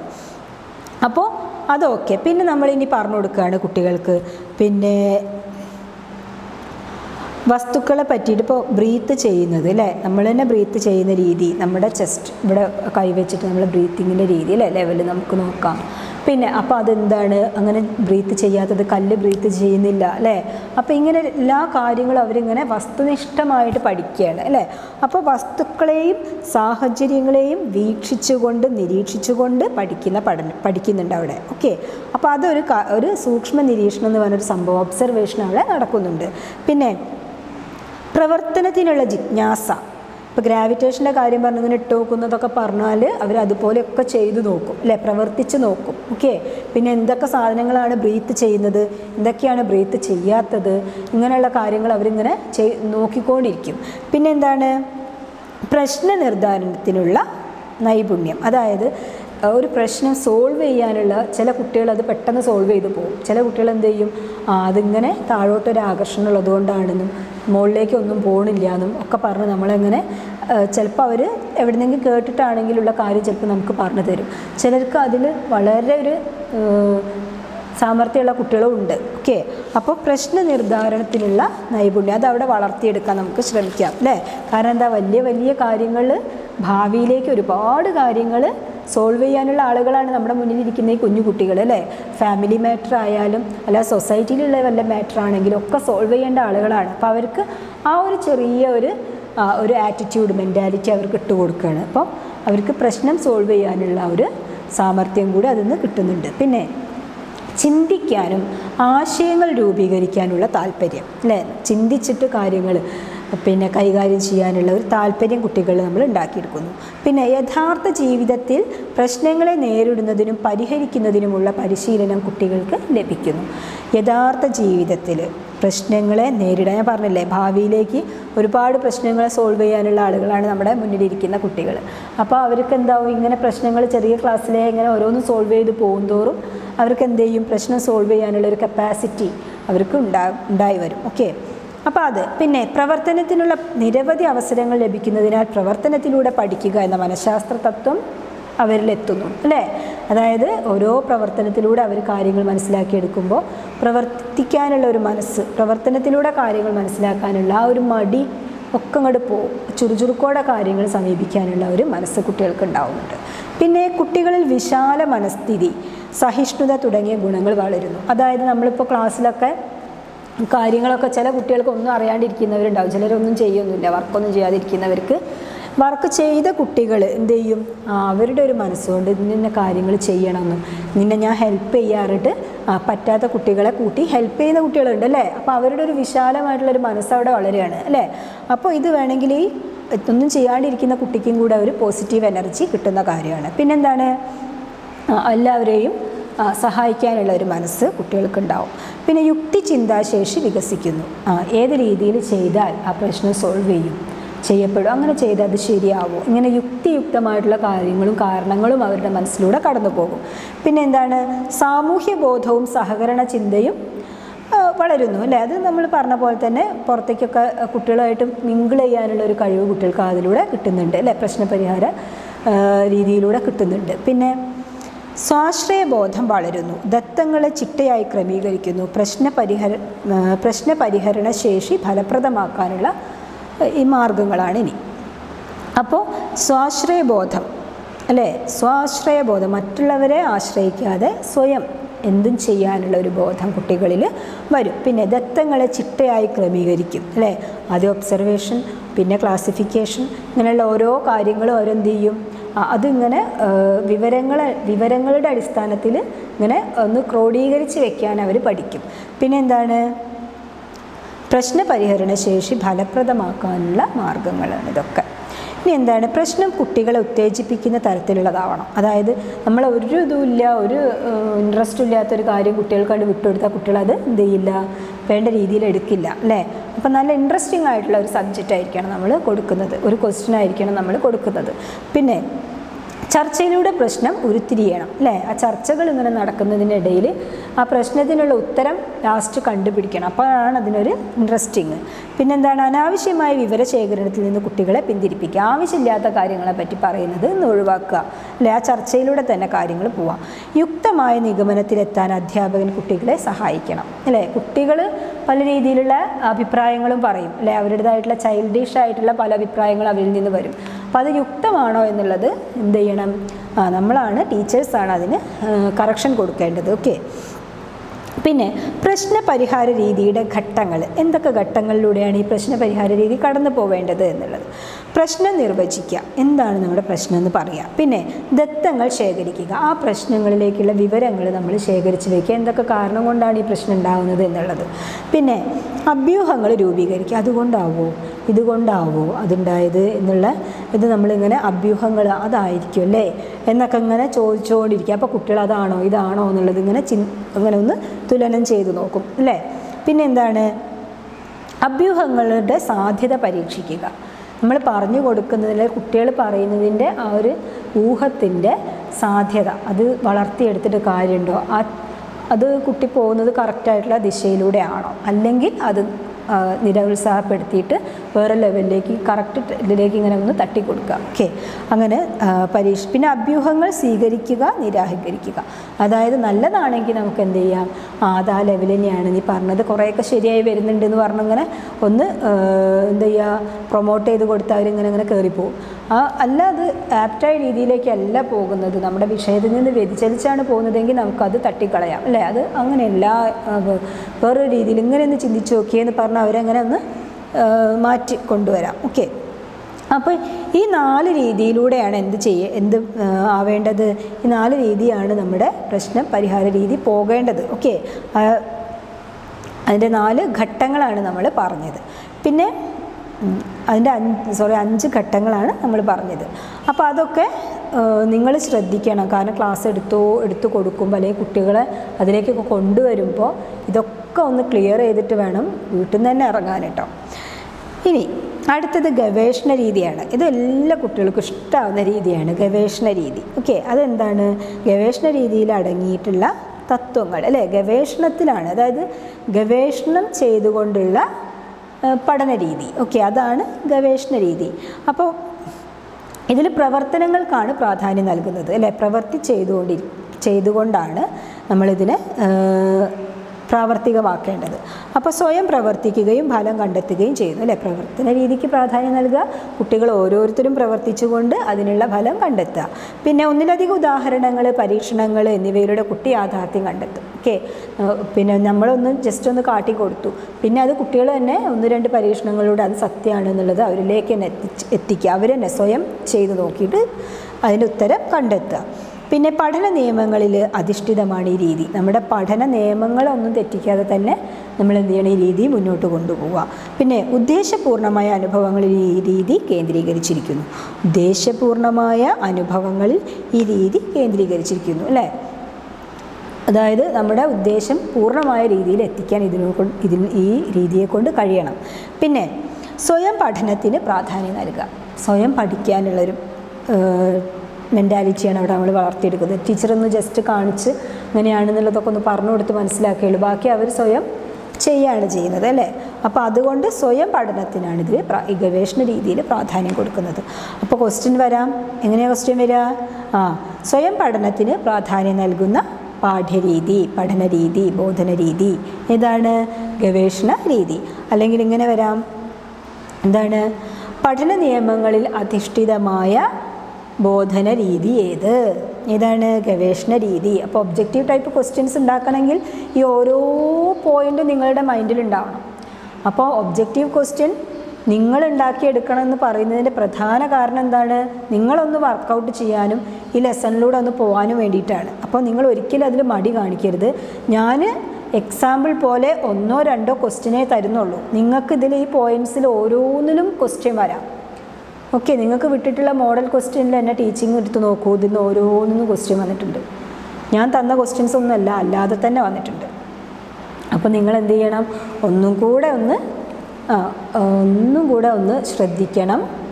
അപ്പോൾ അതൊക്കെ പിന്നെ നമ്മളിനി പറഞ്ഞു കൊടുക്കുകയാണ് കുട്ടികൾക്ക് പിന്നെ വസ്തുക്കളെ പറ്റിയിട്ട് ഇപ്പോൾ ബ്രീത്ത് ചെയ്യുന്നത് അല്ലേ നമ്മൾ തന്നെ ബ്രീത്ത് ചെയ്യുന്ന രീതി നമ്മുടെ ചെസ്റ്റ് ഇവിടെ കൈവച്ചിട്ട് നമ്മൾ ബ്രീത്തിങ്ങിൻ്റെ രീതി അല്ലേ ലെവൽ നമുക്ക് നോക്കാം പിന്നെ അപ്പോൾ അതെന്താണ് അങ്ങനെ ബ്രീത്ത് ചെയ്യാത്തത് കല്ല് ബ്രീത്ത് ചെയ്യുന്നില്ല അല്ലേ അപ്പോൾ ഇങ്ങനെ എല്ലാ കാര്യങ്ങളും അവരിങ്ങനെ വസ്തുനിഷ്ഠമായിട്ട് പഠിക്കുകയാണ് അല്ലേ അപ്പോൾ വസ്തുക്കളെയും സാഹചര്യങ്ങളെയും വീക്ഷിച്ചുകൊണ്ട് നിരീക്ഷിച്ചുകൊണ്ട് പഠിക്കുന്ന പഠനം പഠിക്കുന്നുണ്ട് അവിടെ ഓക്കെ അപ്പോൾ അതൊരു ക- ഒരു സൂക്ഷ്മ നിരീക്ഷണം എന്ന് പറഞ്ഞൊരു സംഭവം ഒബ്സർവേഷൻ അവിടെ നടക്കുന്നുണ്ട് പിന്നെ പ്രവർത്തനത്തിനുള്ള ജിജ്ഞാസ ഇപ്പോൾ ഗ്രാവിറ്റേഷൻ്റെ കാര്യം പറഞ്ഞതിന് ഇട്ട് നോക്കുന്നതൊക്കെ പറഞ്ഞാൽ അവർ അതുപോലെയൊക്കെ ചെയ്തു നോക്കും അല്ലേ പ്രവർത്തിച്ച് നോക്കും ഓക്കെ പിന്നെ എന്തൊക്കെ സാധനങ്ങളാണ് ബ്രീത്ത് ചെയ്യുന്നത് എന്തൊക്കെയാണ് ബ്രീത്ത് ചെയ്യാത്തത് ഇങ്ങനെയുള്ള കാര്യങ്ങൾ അവരിങ്ങനെ ചെയ് നോക്കിക്കൊണ്ടിരിക്കും പിന്നെ എന്താണ് പ്രശ്ന നിർദ്ധാരണത്തിനുള്ള നൈപുണ്യം അതായത് അഹ് ഒരു പ്രശ്നം സോൾവ് ചെയ്യാനുള്ള ചില കുട്ടികൾ അത് പെട്ടെന്ന് സോൾവ് ചെയ്ത് പോകും ചില കുട്ടികൾ എന്ത് ചെയ്യും ആ അതിങ്ങനെ താഴോട്ടൊരു ആകർഷണം ഉള്ളതുകൊണ്ടാണെന്നും മുകളിലേക്ക് ഒന്നും പോകണില്ല എന്നും ഒക്കെ പറഞ്ഞ് നമ്മളെങ്ങനെ ചിലപ്പോൾ അവർ എവിടെന്നെങ്കിലും കേട്ടിട്ടാണെങ്കിലുള്ള കാര്യം ചിലപ്പോൾ നമുക്ക് പറഞ്ഞു തരും ചിലർക്ക് അതിൽ വളരെ ഒരു ഏഹ്, സാമർഥ്യമുള്ള കുട്ടികളും ഉണ്ട് ഓക്കെ അപ്പോൾ പ്രശ്ന നിർദ്ധാരണത്തിനുള്ള നൈപുണ്യം അത് അവിടെ വളർത്തിയെടുക്കാൻ നമുക്ക് ശ്രമിക്കാം അല്ലേ കാരണം എന്താ വലിയ വലിയ കാര്യങ്ങൾ ഭാവിയിലേക്ക് ഒരുപാട് കാര്യങ്ങൾ സോൾവ് ചെയ്യാനുള്ള ആളുകളാണ് നമ്മുടെ മുന്നിലിരിക്കുന്ന ഈ കുഞ്ഞു കുട്ടികൾ അല്ലേ ഫാമിലി മാറ്റർ ആയാലും അല്ല സൊസൈറ്റിയിലുള്ള വല്ല മാറ്റർ ആണെങ്കിലും ഒക്കെ സോൾവ് ചെയ്യേണ്ട ആളുകളാണ് അപ്പോൾ അവർക്ക് ആ ഒരു ചെറിയ ഒരു ആ, ഒരു ആറ്റിറ്റ്യൂഡ് മെൻറ്റാലിറ്റി അവർക്ക് ഇട്ട് കൊടുക്കുകയാണ് അപ്പോൾ അവർക്ക് പ്രശ്നം സോൾവ് ചെയ്യാനുള്ള ഒരു സാമർഥ്യം കൂടി അതിൽ നിന്ന് കിട്ടുന്നുണ്ട് പിന്നെ ചിന്തിക്കാനും ആശയങ്ങൾ രൂപീകരിക്കാനുള്ള താല്പര്യം അല്ലേ ചിന്തിച്ചിട്ട് കാര്യങ്ങൾ പിന്നെ കൈകാര്യം ചെയ്യാനുള്ള ഒരു താല്പര്യം കുട്ടികളിൽ നമ്മൾ ഉണ്ടാക്കിയെടുക്കുന്നു പിന്നെ യഥാർത്ഥ ജീവിതത്തിൽ പ്രശ്നങ്ങളെ നേരിടുന്നതിനും പരിഹരിക്കുന്നതിനുമുള്ള പരിശീലനം കുട്ടികൾക്ക് ലഭിക്കുന്നു യഥാർത്ഥ ജീവിതത്തിൽ പ്രശ്നങ്ങളെ നേരിടാൻ ഞാൻ പറഞ്ഞില്ലേ ഭാവിയിലേക്ക് ഒരുപാട് പ്രശ്നങ്ങളെ സോൾവ് ചെയ്യാനുള്ള ആളുകളാണ് നമ്മുടെ മുന്നിലിരിക്കുന്ന കുട്ടികൾ അപ്പോൾ അവർക്ക് എന്താവും ഇങ്ങനെ പ്രശ്നങ്ങൾ ചെറിയ ക്ലാസ്സിലെ ഇങ്ങനെ ഓരോന്നും സോൾവ് ചെയ്ത് പോകുന്തോറും അവർക്ക് എന്ത് ചെയ്യും പ്രശ്നം സോൾവ് ചെയ്യാനുള്ള ഒരു കപ്പാസിറ്റി അവർക്ക് ഉണ്ടാ ഉണ്ടായി വരും ഓക്കെ അപ്പോൾ അത് പിന്നെ പ്രവർത്തനത്തിനുള്ള നിരവധി അവസരങ്ങൾ ലഭിക്കുന്നതിനാൽ പ്രവർത്തനത്തിലൂടെ പഠിക്കുക എന്ന മനഃശാസ്ത്ര തത്വം അവരിലെത്തുന്നു അല്ലേ അതായത് ഓരോ പ്രവർത്തനത്തിലൂടെ അവർ കാര്യങ്ങൾ മനസ്സിലാക്കിയെടുക്കുമ്പോൾ പ്രവർത്തിക്കാനുള്ള ഒരു മനസ്സ് പ്രവർത്തനത്തിലൂടെ കാര്യങ്ങൾ മനസ്സിലാക്കാനുള്ള ആ ഒരു മടി ഒക്കെ അങ്ങോട്ട് പോകും ചുറുചുറുക്കോടെ കാര്യങ്ങൾ സമീപിക്കാനുള്ള ഒരു മനസ്സ് കുട്ടികൾക്ക് ഉണ്ടാവുന്നുണ്ട് പിന്നെ കുട്ടികളിൽ വിശാല മനസ്ഥിതി സഹിഷ്ണുത തുടങ്ങിയ ഗുണങ്ങൾ വളരുന്നു അതായത് നമ്മളിപ്പോൾ ക്ലാസ്സിലൊക്കെ കാര്യങ്ങളൊക്കെ ചില കുട്ടികൾക്ക് ഒന്നും അറിയാണ്ടിരിക്കുന്നവരുണ്ടാവും ചിലരൊന്നും ചെയ്യൊന്നുമില്ല വർക്കൊന്നും ചെയ്യാതിരിക്കുന്നവർക്ക് വർക്ക് ചെയ്ത കുട്ടികൾ എന്ത് ചെയ്യും ആ, അവരുടെ ഒരു മനസ്സുകൊണ്ട് ഇന്ന കാര്യങ്ങൾ ചെയ്യണമെന്നും നിന്നെ ഞാൻ ഹെൽപ്പ് ചെയ്യാറിട്ട് ആ, പറ്റാത്ത കുട്ടികളെ കൂട്ടി ഹെൽപ്പ് ചെയ്യുന്ന കുട്ടികളുണ്ട് അല്ലേ അപ്പോൾ അവരുടെ ഒരു വിശാലമായിട്ടുള്ളൊരു മനസ്സ് അവിടെ വളരെയാണ് അല്ലേ അപ്പോൾ ഇത് വേണമെങ്കിൽ ഈ ഒന്നും ചെയ്യാണ്ടിരിക്കുന്ന കുട്ടിക്കും കൂടെ ഒരു പോസിറ്റീവ് എനർജി കിട്ടുന്ന കാര്യമാണ് പിന്നെന്താണ് ആ, എല്ലാവരെയും ആ, സഹായിക്കാനുള്ള ഒരു മനസ്സ് കുട്ടികൾക്കുണ്ടാവും പിന്നെ യുക്തി ചിന്താശേഷി വികസിക്കുന്നു ആ, ഏത് രീതിയിൽ ചെയ്താൽ ആ പ്രശ്നം സോൾവ് ചെയ്യും ചെയ്യപ്പെടും അങ്ങനെ ചെയ്താൽ അത് ശരിയാവും ഇങ്ങനെ യുക്തിയുക്തമായിട്ടുള്ള കാര്യങ്ങളും കാരണങ്ങളും അവരുടെ മനസ്സിലൂടെ കടന്നു പോകും പിന്നെ എന്താണ് സാമൂഹ്യ ബോധവും സഹകരണ ചിന്തയും ആ, വളരുന്നു അല്ലേ അത് നമ്മൾ പറഞ്ഞ പോലെ തന്നെ പുറത്തേക്കൊക്കെ ആ, കുട്ടികളായിട്ട് മിങ്കിൾ ചെയ്യാനുള്ള ഒരു കഴിവ് കുട്ടികൾക്ക് അതിലൂടെ കിട്ടുന്നുണ്ട് അല്ലേ പ്രശ്നപരിഹാര ആ, രീതിയിലൂടെ കിട്ടുന്നുണ്ട് പിന്നെ സ്വാശ്രയബോധം വളരുന്നു ദത്തങ്ങളെ ചിട്ടയായി ക്രമീകരിക്കുന്നു പ്രശ്നപരിഹര ആ, പ്രശ്നപരിഹരണ ശേഷി ഫലപ്രദമാക്കാനുള്ള ആ, ഈ മാർഗങ്ങളാണ് ഇനി അപ്പോൾ സ്വാശ്രയബോധം അല്ലേ സ്വാശ്രയബോധം മറ്റുള്ളവരെ ആശ്രയിക്കാതെ സ്വയം എന്തും ചെയ്യാനുള്ള ഒരു ബോധം കുട്ടികളിൽ വരും പിന്നെ ദത്തങ്ങളെ ചിട്ടയായി ക്രമീകരിക്കും അല്ലേ ആദ്യം ഒബ്സർവേഷൻ പിന്നെ ക്ലാസിഫിക്കേഷൻ ഇങ്ങനെയുള്ള ഓരോ കാര്യങ്ങളും അവരെന്ത് ചെയ്യും ആ, അതിങ്ങനെ ആ, വിവരങ്ങളെ വിവരങ്ങളുടെ അടിസ്ഥാനത്തിൽ ഇങ്ങനെ ഒന്ന് ക്രോഡീകരിച്ച് വെക്കാൻ അവർ പഠിക്കും പിന്നെ എന്താണ് പ്രശ്നപരിഹരണ ശേഷി ഫലപ്രദമാക്കാനുള്ള മാർഗങ്ങളാണ് ഇതൊക്കെ ഇനി എന്താണ് പ്രശ്നം കുട്ടികളെ ഉത്തേജിപ്പിക്കുന്ന തരത്തിലുള്ളതാവണം അതായത് നമ്മൾ ഒരു ഇതുമില്ല ഒരു ഇൻട്രസ്റ്റും ഇല്ലാത്തൊരു കാര്യം കുട്ടികൾക്ക് കണ്ട് വിട്ടുകൊടുത്താൽ കുട്ടികൾ അത് എന്ത് ചെയ്യില്ല വേണ്ട രീതിയിൽ എടുക്കില്ല അല്ലേ അപ്പം നല്ല ഇൻട്രസ്റ്റിംഗ് ആയിട്ടുള്ള ഒരു സബ്ജക്റ്റ് ആയിരിക്കണം നമ്മൾ കൊടുക്കുന്നത് ഒരു ക്വസ്റ്റ്യൻ ആയിരിക്കണം നമ്മൾ കൊടുക്കുന്നത് പിന്നെ ചർച്ചയിലൂടെ പ്രശ്നം ഉരുത്തിരിയണം അല്ലേ ആ ചർച്ചകൾ ഇങ്ങനെ നടക്കുന്നതിനിടയിൽ ആ പ്രശ്നത്തിനുള്ള ഉത്തരം ലാസ്റ്റ് കണ്ടുപിടിക്കണം അപ്പോഴാണ് അതിനൊരു ഇൻട്രസ്റ്റിങ് പിന്നെന്താണ് അനാവശ്യമായ വിവരശേഖരണത്തിൽ നിന്ന് കുട്ടികളെ പിന്തിരിപ്പിക്കുക ആവശ്യമില്ലാത്ത കാര്യങ്ങളെ പറ്റി പറയുന്നത് ഒന്ന് ഒഴിവാക്കുക അല്ലെ ആ ചർച്ചയിലൂടെ തന്നെ കാര്യങ്ങൾ പോവാം യുക്തമായ നിഗമനത്തിലെത്താൻ അധ്യാപകൻ കുട്ടികളെ സഹായിക്കണം അല്ലേ കുട്ടികൾ പല രീതിയിലുള്ള അഭിപ്രായങ്ങളും പറയും അല്ലെ അവരുടേതായിട്ടുള്ള ചൈൽഡിഷ് ആയിട്ടുള്ള പല അഭിപ്രായങ്ങളും അവരിൽ നിന്ന് വരും അപ്പോൾ അത് യുക്തമാണോ എന്നുള്ളത് എന്ത് ചെയ്യണം ആ നമ്മളാണ് ടീച്ചേഴ്സാണ് അതിന് കറക്ഷൻ കൊടുക്കേണ്ടത് ഓക്കെ പിന്നെ പ്രശ്ന പരിഹാര രീതിയുടെ ഘട്ടങ്ങൾ എന്തൊക്കെ ഘട്ടങ്ങളിലൂടെയാണ് ഈ പ്രശ്ന പരിഹാര രീതി കടന്നു പോവേണ്ടത് എന്നുള്ളത് പ്രശ്നം നിർവചിക്കുക എന്താണ് നമ്മുടെ പ്രശ്നം എന്ന് പറയുക പിന്നെ ദത്തങ്ങൾ ശേഖരിക്കുക ആ പ്രശ്നങ്ങളിലേക്കുള്ള വിവരങ്ങൾ നമ്മൾ ശേഖരിച്ച് വയ്ക്കുക എന്തൊക്കെ കാരണം കൊണ്ടാണ് ഈ പ്രശ്നം ഉണ്ടാകുന്നത് എന്നുള്ളത് പിന്നെ അഭ്യൂഹങ്ങൾ രൂപീകരിക്കുക അതുകൊണ്ടാവോ ഇതുകൊണ്ടാവോ അതുണ്ടായത് എന്നുള്ള ഇത് നമ്മളിങ്ങനെ അഭ്യൂഹങ്ങൾ അതായിരിക്കും അല്ലേ എന്നൊക്കെ ഇങ്ങനെ ചോദിച്ചുകൊണ്ടിരിക്കുക അപ്പോൾ കുട്ടികൾ അതാണോ ഇതാണോ എന്നുള്ളത് ഇങ്ങനെ ചിൻ അങ്ങനെ ഒന്ന് തുലനം ചെയ്ത് നോക്കും അല്ലേ പിന്നെ എന്താണ് അഭ്യൂഹങ്ങളുടെ സാധ്യത പരീക്ഷിക്കുക നമ്മൾ പറഞ്ഞു കൊടുക്കുന്നതിൽ കുട്ടികൾ പറയുന്നതിൻ്റെ ആ ഒരു ഊഹത്തിൻ്റെ സാധ്യത അത് വളർത്തിയെടുത്തിട്ട് കാര്യമുണ്ടോ ആ അത് കുട്ടി പോകുന്നത് കറക്റ്റായിട്ടുള്ള ദിശയിലൂടെ ആണോ അല്ലെങ്കിൽ അത് ആ, നിരുത്സാഹപ്പെടുത്തിയിട്ട് വേറെ ലെവലിലേക്ക് കറക്റ്റ് ഇതിലേക്ക് ഇങ്ങനെ ഒന്ന് തട്ടിക്കൊടുക്കുക ഓക്കെ അങ്ങനെ ആ, പരീക്ഷ പിന്നെ അഭ്യൂഹങ്ങൾ സ്വീകരിക്കുക നിരാകരിക്കുക അതായത് നല്ലതാണെങ്കിൽ നമുക്ക് എന്ത് ചെയ്യാം ആ അത് ആ ലെവൽ തന്നെയാണ് നീ പറഞ്ഞത് കുറേയൊക്കെ ശരിയായി വരുന്നുണ്ട് എന്ന് പറഞ്ഞിങ്ങനെ ഒന്ന് ആ, എന്ത് ചെയ്യുക പ്രൊമോട്ട് ചെയ്ത് കൊടുത്താൽ അവരിങ്ങനെ ഇങ്ങനെ കയറിപ്പോവും ആ അല്ല അത് ആപ്റ്റായ രീതിയിലേക്കല്ല പോകുന്നത് നമ്മുടെ വിഷയത്തിൽ നിന്ന് വ്യതിചലിച്ചാണ് പോകുന്നതെങ്കിൽ നമുക്കത് തട്ടിക്കളയാം അല്ലേ അത് അങ്ങനെയല്ല ആ, വേ- വേറൊരു രീതിയിൽ ഇങ്ങനെ ഒന്ന് ചിന്തിച്ച് നോക്കിയെന്ന് പറഞ്ഞാൽ അവരങ്ങനെ ഒന്ന് ആ, മാറ്റി കൊണ്ടുവരാം ഓക്കെ അപ്പോൾ ഈ നാല് രീതിയിലൂടെയാണ് എന്ത് ചെയ്യ എന്ത് ആ, ആവേണ്ടത് ഈ നാല് രീതിയാണ് നമ്മുടെ പ്രശ്ന പരിഹാര രീതി പോകേണ്ടത് ഓക്കെ അതിൻ്റെ നാല് ഘട്ടങ്ങളാണ് നമ്മൾ പറഞ്ഞത് പിന്നെ ഉം, അതിൻ്റെ അഞ്ച് സോറി അഞ്ച് ഘട്ടങ്ങളാണ് നമ്മൾ പറഞ്ഞത് അപ്പോൾ അതൊക്കെ നിങ്ങൾ ശ്രദ്ധിക്കണം കാരണം ക്ലാസ് എടുത്തോ എടുത്തു കൊടുക്കുമ്പോൾ അല്ലെങ്കിൽ കുട്ടികളെ അതിലേക്കൊക്കെ കൊണ്ടുവരുമ്പോൾ ഇതൊക്കെ ഒന്ന് ക്ലിയർ ചെയ്തിട്ട് വേണം വീട്ടിൽ നിന്ന് തന്നെ ഇറങ്ങാൻ കേട്ടോ ഇനി അടുത്തത് ഗവേഷണ രീതിയാണ് ഇത് എല്ലാ കുട്ടികൾക്കും ഇഷ്ടമാവുന്ന രീതിയാണ് ഗവേഷണ രീതി ഓക്കെ അതെന്താണ് ഗവേഷണ രീതിയിൽ അടങ്ങിയിട്ടുള്ള തത്വങ്ങൾ അല്ലേ ഗവേഷണത്തിലാണ് അതായത് ഗവേഷണം ചെയ്തുകൊണ്ടുള്ള ആ, പഠന രീതി ഓക്കെ അതാണ് ഗവേഷണ രീതി അപ്പോൾ ഇതിൽ പ്രവർത്തനങ്ങൾക്കാണ് പ്രാധാന്യം നൽകുന്നത് അല്ലേ പ്രവൃത്തി ചെയ്തുകൊണ്ടി ചെയ്തുകൊണ്ടാണ് നമ്മളിതിനെ ആ, പ്രാവർത്തികമാക്കേണ്ടത് അപ്പോൾ സ്വയം പ്രവർത്തിക്കുകയും ഫലം കണ്ടെത്തുകയും ചെയ്യുന്നു അല്ലേ പ്രവർത്തന രീതിക്ക് പ്രാധാന്യം നൽകുക കുട്ടികൾ ഓരോരുത്തരും പ്രവർത്തിച്ചുകൊണ്ട് അതിനുള്ള ഫലം കണ്ടെത്തുക പിന്നെ ഒന്നിലധികം ഉദാഹരണങ്ങൾ പരീക്ഷണങ്ങൾ എന്നിവയിലൂടെ കുട്ടി യാഥാർത്ഥ്യം കണ്ടെത്തും ഓക്കെ പിന്നെ നമ്മളൊന്ന് ജസ്റ്റ് ഒന്ന് കാട്ടി കൊടുത്തു പിന്നെ അത് കുട്ടികൾ തന്നെ ഒന്ന് രണ്ട് പരീക്ഷണങ്ങളിലൂടെ അത് സത്യമാണ് എന്നുള്ളത് അവരിലേക്ക് തന്നെ എത്തിച്ച് എത്തിക്കുക അവർ തന്നെ സ്വയം ചെയ്ത് നോക്കിയിട്ട് അതിൻ്റെ ഉത്തരം കണ്ടെത്തുക പിന്നെ പഠന നിയമങ്ങളിൽ അധിഷ്ഠിതമാണ് ഈ രീതി നമ്മുടെ പഠന നിയമങ്ങളൊന്നും തെറ്റിക്കാതെ തന്നെ നമ്മൾ എന്ത് ചെയ്യണം ഈ രീതി മുന്നോട്ട് കൊണ്ടുപോവുക പിന്നെ ഉദ്ദേശപൂർണമായ അനുഭവങ്ങളിൽ ഈ രീതി കേന്ദ്രീകരിച്ചിരിക്കുന്നു ഉദ്ദേശപൂർണമായ അനുഭവങ്ങളിൽ ഈ രീതി കേന്ദ്രീകരിച്ചിരിക്കുന്നു അല്ലേ അതായത് നമ്മുടെ ഉദ്ദേശം പൂർണ്ണമായ രീതിയിൽ എത്തിക്കാൻ ഇതിനെ കൊണ്ട് ഇതിൽ ഈ രീതിയെ കൊണ്ട് കഴിയണം പിന്നെ സ്വയം പഠനത്തിന് പ്രാധാന്യം നൽകുക സ്വയം പഠിക്കാനുള്ളൊരു മെൻറ്റാലിറ്റിയാണ് അവിടെ നമ്മൾ വളർത്തിയെടുക്കുന്നത് ടീച്ചറൊന്ന് ജസ്റ്റ് കാണിച്ച് ഇങ്ങനെയാണെന്നുള്ളതൊക്കെ ഒന്ന് പറഞ്ഞു കൊടുത്ത് മനസ്സിലാക്കുകയുള്ളൂ ബാക്കി അവർ സ്വയം ചെയ്യുകയാണ് ചെയ്യുന്നത് അല്ലേ അപ്പോൾ അതുകൊണ്ട് സ്വയം പഠനത്തിനാണ് ഇതിൽ പ്ര- ഈ ഗവേഷണ രീതിയിൽ പ്രാധാന്യം കൊടുക്കുന്നത് അപ്പോൾ ക്വസ്റ്റ്യൻ വരാം എങ്ങനെയാണ് ക്വസ്റ്റ്യൻ വരിക ആ സ്വയം പഠനത്തിന് പ്രാധാന്യം നൽകുന്ന പാഠ്യരീതി പഠനരീതി ബോധന രീതി ഏതാണ് ഗവേഷണ രീതി അല്ലെങ്കിൽ ഇങ്ങനെ വരാം എന്താണ് പഠന നിയമങ്ങളിൽ അധിഷ്ഠിതമായ ബോധന രീതി ഏത് ഏതാണ് ഗവേഷണ രീതി അപ്പോൾ ഒബ്ജക്റ്റീവ് ടൈപ്പ് ക്വസ്റ്റ്യൻസ് ഉണ്ടാക്കണമെങ്കിൽ ഈ ഓരോ പോയിന്റും നിങ്ങളുടെ മൈൻഡിൽ ഉണ്ടാവണം അപ്പോൾ ഒബ്ജക്റ്റീവ് ക്വസ്റ്റ്യൻ നിങ്ങൾ ഉണ്ടാക്കിയെടുക്കണം എന്ന് പറയുന്നതിൻ്റെ പ്രധാന കാരണം എന്താണ് നിങ്ങളൊന്ന് വർക്കൗട്ട് ചെയ്യാനും ഈ ലെസണിലൂടെ ഒന്ന് പോകാനും വേണ്ടിയിട്ടാണ് അപ്പോൾ നിങ്ങൾ ഒരിക്കലും അതിൽ മടി കാണിക്കരുത് ഞാൻ എക്സാമ്പിൾ പോലെ ഒന്നോ രണ്ടോ ക്വസ്റ്റ്യനേ തരുന്നുള്ളൂ നിങ്ങൾക്ക് ഇതിൽ ഈ പോയിൻറ്റ്സിൽ ഓരോന്നിലും ക്വസ്റ്റ്യൻ വരാം ഓക്കെ നിങ്ങൾക്ക് വിട്ടിട്ടുള്ള മോഡൽ ക്വസ്റ്റ്യനിൽ തന്നെ ടീച്ചിങ് എടുത്ത് നോക്കൂ ഇതിൽ നിന്ന് ഓരോന്നിനും ക്വസ്റ്റ്യൻ വന്നിട്ടുണ്ട് ഞാൻ തന്ന ക്വസ്റ്റ്യൻസ് ഒന്നുമല്ല അല്ലാതെ തന്നെ വന്നിട്ടുണ്ട് അപ്പോൾ നിങ്ങൾ എന്ത് ചെയ്യണം ഒന്നും കൂടെ ഒന്ന് ആ, ഒന്നും കൂടെ ഒന്ന് ശ്രദ്ധിക്കണം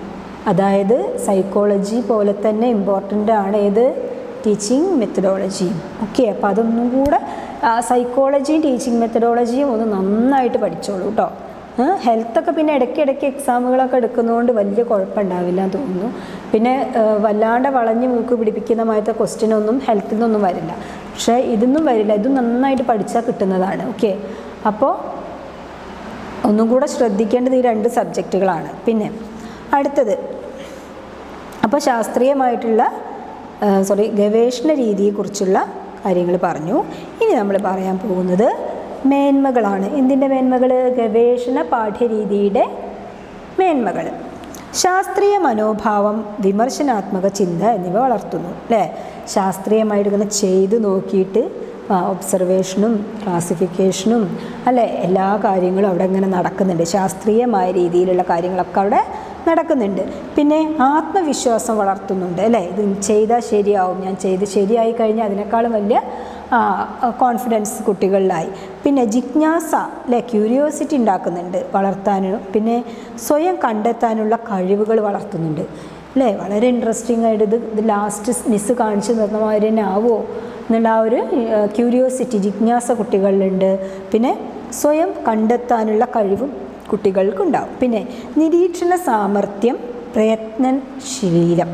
അതായത് സൈക്കോളജി പോലെ തന്നെ ഇമ്പോർട്ടൻ്റ് ആണ് ഏത് ടീച്ചിങ് മെത്തഡോളജിയും ഓക്കെ അപ്പോൾ അതൊന്നും കൂടെ സൈക്കോളജിയും ടീച്ചിങ് മെത്തഡോളജിയും ഒന്ന് നന്നായിട്ട് പഠിച്ചോളൂ കേട്ടോ ഹെൽത്തൊക്കെ പിന്നെ ഇടയ്ക്ക് ഇടയ്ക്ക് എക്സാമുകളൊക്കെ എടുക്കുന്നതുകൊണ്ട് വലിയ കുഴപ്പമുണ്ടാവില്ല എന്ന് തോന്നുന്നു പിന്നെ ആ, വല്ലാണ്ട് വളഞ്ഞ് മൂക്ക് പിടിപ്പിക്കുന്ന മാതിരത്തെ ക്വസ്റ്റ്യൻ ഒന്നും ഹെൽത്തിൽ നിന്നൊന്നും വരില്ല പക്ഷേ ഇതൊന്നും വരില്ല ഇത് നന്നായിട്ട് പഠിച്ചാൽ കിട്ടുന്നതാണ് ഓക്കെ അപ്പോൾ ഒന്നും കൂടെ ശ്രദ്ധിക്കേണ്ടത് ഈ രണ്ട് സബ്ജക്റ്റുകളാണ് പിന്നെ അടുത്തത് അപ്പോൾ ശാസ്ത്രീയമായിട്ടുള്ള സോറി ഗവേഷണ രീതിയെക്കുറിച്ചുള്ള കാര്യങ്ങൾ പറഞ്ഞു ഇനി നമ്മൾ പറയാൻ പോകുന്നത് മേന്മകളാണ് എന്തിൻ്റെ മേന്മകൾ ഗവേഷണ പാഠ്യരീതിയുടെ മേന്മകൾ ശാസ്ത്രീയ മനോഭാവം വിമർശനാത്മക ചിന്ത എന്നിവ വളർത്തുന്നു അല്ലേ ശാസ്ത്രീയമായിട്ട് ഇങ്ങനെ ചെയ്ത് നോക്കിയിട്ട് ഒബ്സർവേഷനും ക്ലാസിഫിക്കേഷനും അല്ലേ എല്ലാ കാര്യങ്ങളും അവിടെ ഇങ്ങനെ നടക്കുന്നുണ്ട് ശാസ്ത്രീയമായ രീതിയിലുള്ള കാര്യങ്ങളൊക്കെ അവിടെ നടക്കുന്നുണ്ട് പിന്നെ ആത്മവിശ്വാസം വളർത്തുന്നുണ്ട് അല്ലേ ഇത് ചെയ്താൽ ശരിയാവും ഞാൻ ചെയ്ത് ശരിയായി കഴിഞ്ഞാൽ അതിനേക്കാളും വലിയ കോൺഫിഡൻസ് കുട്ടികളിലായി പിന്നെ ജിജ്ഞാസ അല്ലേ ക്യൂരിയോസിറ്റി ഉണ്ടാക്കുന്നുണ്ട് വളർത്താനും പിന്നെ സ്വയം കണ്ടെത്താനുള്ള കഴിവുകൾ വളർത്തുന്നുണ്ട് അല്ലേ വളരെ ഇൻട്രസ്റ്റിംഗ് ആയിട്ട് ഇത് ഇത് ലാസ്റ്റ് മിസ് കാണിച്ചു തന്ന മാതിരി തന്നെ ആവുമോ എന്നുള്ള ആ ഒരു ക്യൂരിയോസിറ്റി ജിജ്ഞാസ കുട്ടികളിലുണ്ട് പിന്നെ സ്വയം കണ്ടെത്താനുള്ള കഴിവും കുട്ടികൾക്കുണ്ടാവും പിന്നെ നിരീക്ഷണ സാമർഥ്യം പ്രയത്നശീലം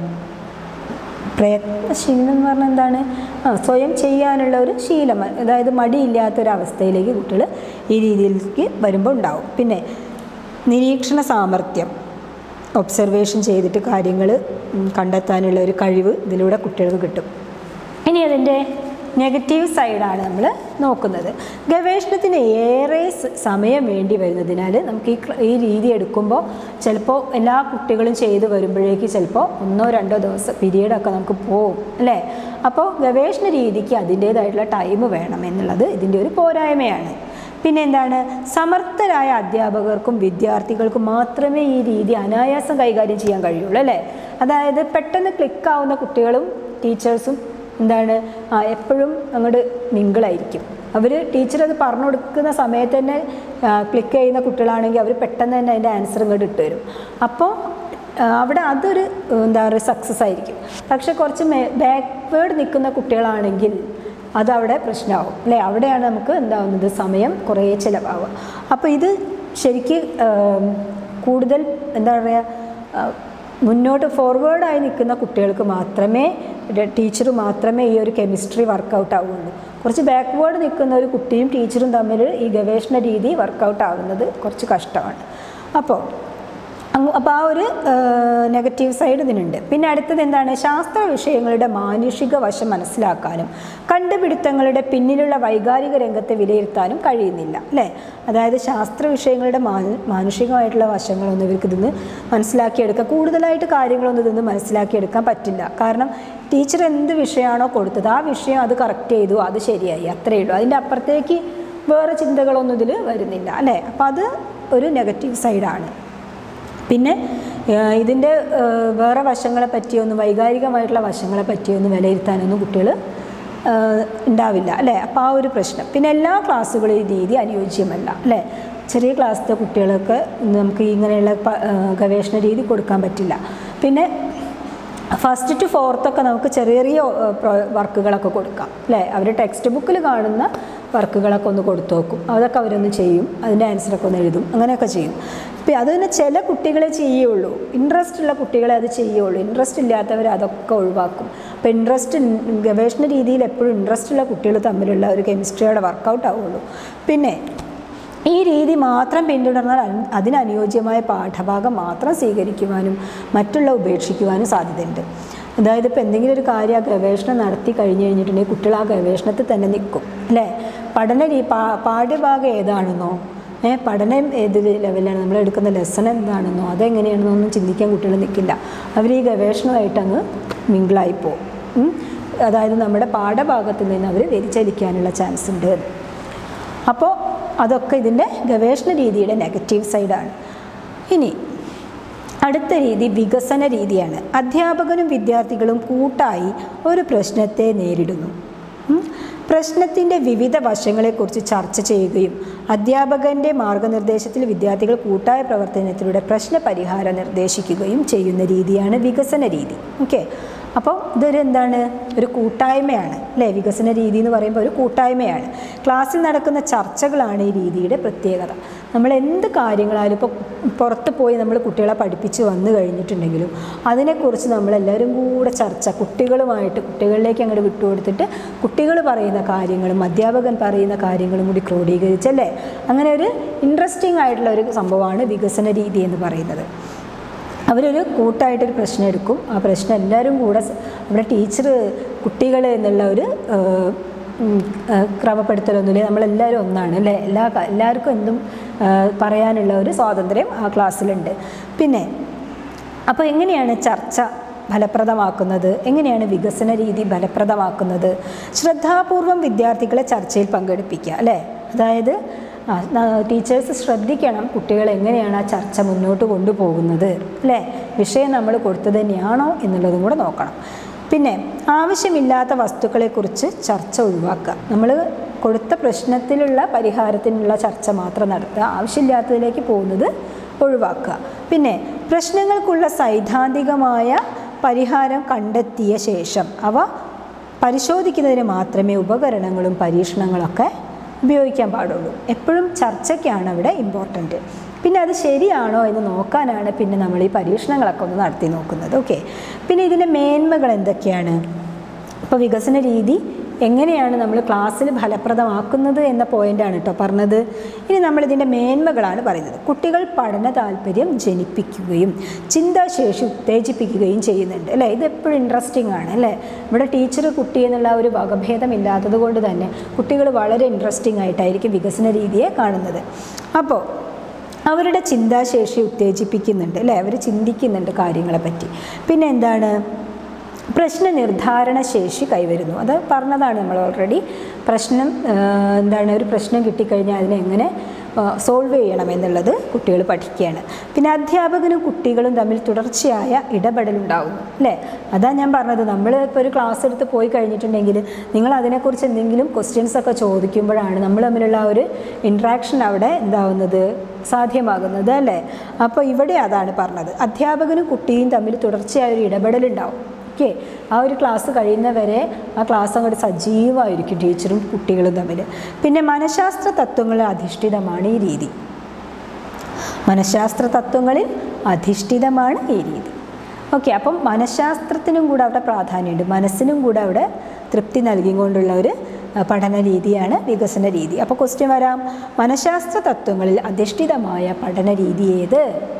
പ്രയത്നശീലം എന്ന് പറഞ്ഞാൽ എന്താണ് ആ സ്വയം ചെയ്യാനുള്ള ഒരു ശീലം അതായത് മടിയില്ലാത്തൊരവസ്ഥയിലേക്ക് കുട്ടികൾ ഈ രീതിയിലേക്ക് വരുമ്പോൾ ഉണ്ടാവും പിന്നെ നിരീക്ഷണ സാമർഥ്യം ഒബ്സർവേഷൻ ചെയ്തിട്ട് കാര്യങ്ങൾ കണ്ടെത്താനുള്ള ഒരു കഴിവ് ഇതിലൂടെ കുട്ടികൾക്ക് കിട്ടും ഇനി അതിൻ്റെ നെഗറ്റീവ് സൈഡാണ് നമ്മൾ നോക്കുന്നത് ഗവേഷണത്തിന് ഏറെ സ- സമയം വേണ്ടി വരുന്നതിനാൽ നമുക്ക് ഈ ക്ല- ഈ രീതി എടുക്കുമ്പോൾ ചിലപ്പോൾ എല്ലാ കുട്ടികളും ചെയ്ത് വരുമ്പോഴേക്ക് ചിലപ്പോൾ ഒന്നോ രണ്ടോ ദിവസം പീരീഡൊക്കെ നമുക്ക് പോവും അല്ലേ അപ്പോൾ ഗവേഷണ രീതിക്ക് അതിൻ്റേതായിട്ടുള്ള ടൈം വേണം എന്നുള്ളത് ഇതിൻ്റെ ഒരു പോരായ്മയാണ് പിന്നെ എന്താണ് സമർത്ഥരായ അധ്യാപകർക്കും വിദ്യാർത്ഥികൾക്കും മാത്രമേ ഈ രീതി അനായാസം കൈകാര്യം ചെയ്യാൻ കഴിയുള്ളൂ അല്ലേ അതായത് പെട്ടെന്ന് ക്ലിക്കാവുന്ന കുട്ടികളും ടീച്ചേഴ്സും എന്താണ് ആ, എപ്പോഴും അങ്ങോട്ട് മിങ്കിളായിരിക്കും അവർ ടീച്ചർ അത് പറഞ്ഞു കൊടുക്കുന്ന സമയത്ത് തന്നെ ക്ലിക്ക് ചെയ്യുന്ന കുട്ടികളാണെങ്കിൽ അവർ പെട്ടെന്ന് തന്നെ അതിൻ്റെ ആൻസർ ഇങ്ങോട്ട് ഇട്ട് തരും അപ്പോൾ ആ, അവിടെ അതൊരു എന്താ പറയുക സക്സസ് ആയിരിക്കും പക്ഷെ കുറച്ച് ബാക്ക്വേർഡ് നിൽക്കുന്ന കുട്ടികളാണെങ്കിൽ അതവിടെ പ്രശ്നമാവും അല്ലേ അവിടെയാണ് നമുക്ക് എന്താവുന്നത് സമയം കുറേ ചിലവാവുക അപ്പോൾ ഇത് ശരിക്ക് ആം, കൂടുതൽ എന്താ പറയുക മുന്നോട്ട് ഫോർവേഡായി നിൽക്കുന്ന കുട്ടികൾക്ക് മാത്രമേ ടീച്ചർ മാത്രമേ ഈ ഒരു കെമിസ്ട്രി വർക്കൗട്ട് ആവുള്ളൂ കുറച്ച് ബാക്ക്വേർഡ് നിൽക്കുന്ന ഒരു കുട്ടിയും ടീച്ചറും തമ്മിൽ ഈ ഗവേഷണ രീതി വർക്കൗട്ട് ആവുന്നത് കുറച്ച് കഷ്ടമാണ് അപ്പോൾ അങ്ങ് അപ്പോൾ ആ ഒരു നെഗറ്റീവ് സൈഡ് ഇതിനുണ്ട് പിന്നെ അടുത്തത് എന്താണ് ശാസ്ത്ര വിഷയങ്ങളുടെ മാനുഷിക വശം മനസ്സിലാക്കാനും കണ്ടുപിടുത്തങ്ങളുടെ പിന്നിലുള്ള വൈകാരിക രംഗത്തെ വിലയിരുത്താനും കഴിയുന്നില്ല അല്ലേ അതായത് ശാസ്ത്ര വിഷയങ്ങളുടെ മാനു മാനുഷികമായിട്ടുള്ള വശങ്ങളൊന്നും ഇവർക്ക് ഇതിന്ന് മനസ്സിലാക്കിയെടുക്കാൻ കൂടുതലായിട്ട് കാര്യങ്ങളൊന്നും ഇതിന്ന് മനസ്സിലാക്കിയെടുക്കാൻ പറ്റില്ല കാരണം ടീച്ചർ എന്ത് വിഷയമാണോ കൊടുത്തത് ആ വിഷയം അത് കറക്റ്റ് ചെയ്തു അത് ശരിയായി അത്രയേ ഉള്ളൂ അതിൻ്റെ അപ്പുറത്തേക്ക് വേറെ ചിന്തകളൊന്നും ഇതിൽ വരുന്നില്ല അല്ലേ അപ്പോൾ അത് ഒരു നെഗറ്റീവ് സൈഡാണ് പിന്നെ ഏഹ്, ഇതിൻ്റെ ഏഹ്, വേറെ വശങ്ങളെ പറ്റിയൊന്നും വൈകാരികമായിട്ടുള്ള വശങ്ങളെ പറ്റിയൊന്നും വിലയിരുത്താനൊന്നും കുട്ടികൾ ഉണ്ടാവില്ല അല്ലേ അപ്പോൾ ആ ഒരു പ്രശ്നം പിന്നെ എല്ലാ ക്ലാസ്സുകളും ഈ രീതി അനുയോജ്യമല്ല അല്ലേ ചെറിയ ക്ലാസ്സിലെ കുട്ടികൾക്ക് നമുക്ക് ഇങ്ങനെയുള്ള പ- ഏഹ്, ഗവേഷണ രീതി കൊടുക്കാൻ പറ്റില്ല പിന്നെ ഫസ്റ്റ് ടു ഫോർത്തൊക്കെ നമുക്ക് ചെറിയ ചെറിയ വർക്കുകളൊക്കെ കൊടുക്കാം അല്ലേ അവർ ടെക്സ്റ്റ് ബുക്കിൽ കാണുന്ന വർക്കുകളൊക്കെ ഒന്ന് കൊടുത്തു നോക്കും അതൊക്കെ അവരൊന്ന് ചെയ്യും അതിൻ്റെ ആൻസറൊക്കെ ഒന്ന് എഴുതും അങ്ങനെയൊക്കെ ചെയ്യും ഇപ്പം അത് തന്നെ ചില കുട്ടികളെ ചെയ്യുള്ളൂ ഇൻട്രസ്റ്റ് ഉള്ള കുട്ടികളെ അത് ചെയ്യുള്ളൂ ഇൻട്രസ്റ്റ് ഇല്ലാത്തവർ അതൊക്കെ ഒഴിവാക്കും അപ്പോൾ ഇൻട്രസ്റ്റ് ഗവേഷണ രീതിയിൽ എപ്പോഴും ഇൻട്രസ്റ്റ് ഉള്ള കുട്ടികൾ തമ്മിലുള്ള ഒരു കെമിസ്ട്രിയുടെ വർക്കൗട്ട് ആവുള്ളൂ പിന്നെ ഈ രീതി മാത്രം പിന്തുടർന്നാൽ അൻ- അതിനനുയോജ്യമായ പാഠഭാഗം മാത്രം സ്വീകരിക്കുവാനും മറ്റുള്ള ഉപേക്ഷിക്കുവാനും സാധ്യതയുണ്ട് അതായത് ഇപ്പോൾ എന്തെങ്കിലും ഒരു കാര്യം ആ ഗവേഷണം നടത്തി കഴിഞ്ഞ് കഴിഞ്ഞിട്ടുണ്ടെങ്കിൽ കുട്ടികൾ ആ ഗവേഷണത്തിൽ തന്നെ നിൽക്കും അല്ലേ പഠന രീ പാ പാഠ്യഭാഗം ഏതാണെന്നോ ഏ പഠനം ഏത് ലെവലാണ് നമ്മൾ എടുക്കുന്ന ലെസൺ എന്താണെന്നോ അതെങ്ങനെയാണെന്നോ ഒന്നും ചിന്തിക്കാൻ കുട്ടികൾ നിൽക്കില്ല അവർ ഈ ഗവേഷണമായിട്ട് അങ്ങ് മിങ്കിളായി പോകും ഉം. അതായത് നമ്മുടെ പാഠഭാഗത്തിൽ നിന്ന് അവർ വ്യതിചലിക്കാനുള്ള ചാൻസ് ഉണ്ട് അപ്പോൾ അതൊക്കെ ഇതിൻ്റെ ഗവേഷണ രീതിയുടെ നെഗറ്റീവ് സൈഡാണ് ഇനി അടുത്ത രീതി വികസന രീതിയാണ് അധ്യാപകനും വിദ്യാർത്ഥികളും കൂട്ടായി ഒരു പ്രശ്നത്തെ നേരിടുന്നു ഉം. പ്രശ്നത്തിൻ്റെ വിവിധ വശങ്ങളെക്കുറിച്ച് ചർച്ച ചെയ്യുകയും അധ്യാപകൻ്റെ മാർഗനിർദ്ദേശത്തിൽ വിദ്യാർത്ഥികൾ കൂട്ടായ പ്രവർത്തനത്തിലൂടെ പ്രശ്ന പരിഹാരം നിർദ്ദേശിക്കുകയും ചെയ്യുന്ന രീതിയാണ് വികസന രീതി ഓക്കെ അപ്പോൾ ഇതൊരു എന്താണ് ഒരു കൂട്ടായ്മയാണ് അല്ലേ വികസന രീതി എന്ന് പറയുമ്പോൾ ഒരു കൂട്ടായ്മയാണ് ക്ലാസ്സിൽ നടക്കുന്ന ചർച്ചകളാണ് ഈ രീതിയുടെ പ്രത്യേകത നമ്മൾ എന്ത് കാര്യങ്ങളായാലും ഇപ്പോൾ പുറത്ത് പോയി നമ്മൾ കുട്ടികളെ പഠിപ്പിച്ച് വന്നു കഴിഞ്ഞിട്ടുണ്ടെങ്കിലും അതിനെക്കുറിച്ച് നമ്മളെല്ലാവരും കൂടെ ചർച്ച കുട്ടികളുമായിട്ട് കുട്ടികളിലേക്ക് അങ്ങോട്ട് വിട്ടുകൊടുത്തിട്ട് കുട്ടികൾ പറയുന്ന കാര്യങ്ങളും അധ്യാപകൻ പറയുന്ന കാര്യങ്ങളും കൂടി ക്രോഡീകരിച്ചല്ലേ അങ്ങനെ ഒരു ഇൻട്രസ്റ്റിംഗ് ആയിട്ടുള്ള ഒരു സംഭവമാണ് വികസന രീതി എന്ന് പറയുന്നത് അവരൊരു കൂട്ടായിട്ടൊരു പ്രശ്നം എടുക്കും ആ പ്രശ്നം എല്ലാവരും കൂടെ സ- നമ്മുടെ ടീച്ചർ കുട്ടികൾ എന്നുള്ള ഒരു ആ, ഉം, ആ, ക്രമപ്പെടുത്തലൊന്നുമില്ല നമ്മളെല്ലാവരും ഒന്നാണ് അല്ലേ എല്ലാ ക- എല്ലാവർക്കും എന്തും ആ, പറയാനുള്ള ഒരു സ്വാതന്ത്ര്യം ആ ക്ലാസ്സിലുണ്ട് പിന്നെ അപ്പോൾ എങ്ങനെയാണ് ചർച്ച ഫലപ്രദമാക്കുന്നത് എങ്ങനെയാണ് വികസന രീതി ഫലപ്രദമാക്കുന്നത് ശ്രദ്ധാപൂർവം വിദ്യാർത്ഥികളെ ചർച്ചയിൽ പങ്കെടുപ്പിക്കുക അല്ലേ അതായത് ആ, ന- ടീച്ചേഴ്സ് ശ്രദ്ധിക്കണം കുട്ടികൾ എങ്ങനെയാണ് ആ ചർച്ച മുന്നോട്ട് കൊണ്ടുപോകുന്നത് അല്ലേ വിഷയം നമ്മൾ കൊടുത്തത് തന്നെയാണോ എന്നുള്ളതും കൂടെ നോക്കണം പിന്നെ ആവശ്യമില്ലാത്ത വസ്തുക്കളെക്കുറിച്ച് ചർച്ച ഒഴിവാക്കുക നമ്മൾ കൊടുത്ത പ്രശ്നത്തിലുള്ള പരിഹാരത്തിനുള്ള ചർച്ച മാത്രം നടത്തുക ആവശ്യമില്ലാത്തതിലേക്ക് പോകുന്നത് ഒഴിവാക്കുക പിന്നെ പ്രശ്നങ്ങൾക്കുള്ള സൈദ്ധാന്തികമായ പരിഹാരം കണ്ടെത്തിയ ശേഷം അവ പരിശോധിക്കുന്നതിന് മാത്രമേ ഉപകരണങ്ങളും പരീക്ഷണങ്ങളൊക്കെ ഉപയോഗിക്കാൻ പാടുള്ളൂ എപ്പോഴും ചർച്ചയ്ക്കാണ് അവിടെ ഇമ്പോർട്ടൻറ്റ് പിന്നെ അത് ശരിയാണോ എന്ന് നോക്കാനാണ് പിന്നെ നമ്മൾ ഈ പരീക്ഷണങ്ങളൊക്കെ ഒന്ന് നടത്തി നോക്കുന്നത് ഓക്കെ പിന്നെ ഇതിൻ്റെ മേന്മകൾ എന്തൊക്കെയാണ് ഇപ്പോൾ വികസന രീതി എങ്ങനെയാണ് നമ്മൾ ക്ലാസ്സിൽ ഫലപ്രദമാക്കുന്നത് എന്ന പോയിൻ്റാണ് കേട്ടോ പറഞ്ഞത് ഇനി നമ്മൾ ഇതിൻ്റെ മേന്മകളാണ് പറയുന്നത് കുട്ടികൾ പഠന താല്പര്യം ജനിപ്പിക്കുകയും ചിന്താശേഷി ഉത്തേജിപ്പിക്കുകയും ചെയ്യുന്നുണ്ട് അല്ലേ ഇത് എപ്പോഴും ഇൻട്രസ്റ്റിംഗ് ആണ് അല്ലേ ഇവിടെ ടീച്ചർ കുട്ടി എന്നുള്ള ആ ഒരു വകഭേദം ഇല്ലാത്തത് കൊണ്ട് തന്നെ കുട്ടികൾ വളരെ ഇൻട്രസ്റ്റിംഗ് ആയിട്ടായിരിക്കും വികസന രീതിയെ കാണുന്നത് അപ്പോൾ അവരുടെ ചിന്താശേഷി ഉത്തേജിപ്പിക്കുന്നുണ്ട് അല്ലേ അവർ ചിന്തിക്കുന്നുണ്ട് കാര്യങ്ങളെ പറ്റി പിന്നെ എന്താണ് പ്രശ്ന നിർദ്ധാരണ ശേഷി കൈവരുന്നു അത് പറഞ്ഞതാണ് നമ്മൾ ഓൾറെഡി പ്രശ്നം ആ, എന്താണ് ഒരു പ്രശ്നം കിട്ടിക്കഴിഞ്ഞാൽ അതിനെ എങ്ങനെ സോൾവ് ചെയ്യണം എന്നുള്ളത് കുട്ടികൾ പഠിക്കുകയാണ് പിന്നെ അധ്യാപകനും കുട്ടികളും തമ്മിൽ തുടർച്ചയായ ഇടപെടലുണ്ടാകുന്നു അല്ലേ അതാ ഞാൻ പറഞ്ഞത് നമ്മൾ ഇപ്പോൾ ഒരു ക്ലാസ് എടുത്ത് പോയി കഴിഞ്ഞിട്ടുണ്ടെങ്കിൽ നിങ്ങൾ അതിനെക്കുറിച്ച് എന്തെങ്കിലും ക്വസ്റ്റ്യൻസ് ഒക്കെ ചോദിക്കുമ്പോഴാണ് നമ്മൾ തമ്മിലുള്ള ആ ഒരു ഇൻട്രാക്ഷൻ അവിടെ എന്താവുന്നത് സാധ്യമാകുന്നത് അല്ലേ അപ്പോൾ ഇവിടെ അതാണ് പറഞ്ഞത് അധ്യാപകനും കുട്ടിയും തമ്മിൽ തുടർച്ചയായ ഒരു ഇടപെടലുണ്ടാവും ഓക്കെ ആ ഒരു ക്ലാസ് കഴിയുന്നവരെ ആ ക്ലാസ് അങ്ങോട്ട് സജീവമായിരിക്കും ടീച്ചറും കുട്ടികളും തമ്മിൽ പിന്നെ മനഃശാസ്ത്ര തത്വങ്ങളിൽ അധിഷ്ഠിതമാണ് ഈ രീതി മനഃശാസ്ത്ര തത്വങ്ങളിൽ അധിഷ്ഠിതമാണ് ഈ രീതി ഓക്കെ അപ്പം മനഃശാസ്ത്രത്തിനും കൂടെ അവിടെ പ്രാധാന്യമുണ്ട് മനസ്സിനും കൂടെ അവിടെ തൃപ്തി നൽകിക്കൊണ്ടുള്ള ഒരു അഹ്, പഠന രീതിയാണ് വികസന രീതി അപ്പോൾ ക്വസ്റ്റ്യൻ വരാം മനഃശാസ്ത്ര തത്വങ്ങളിൽ അധിഷ്ഠിതമായ പഠന രീതി ഏത്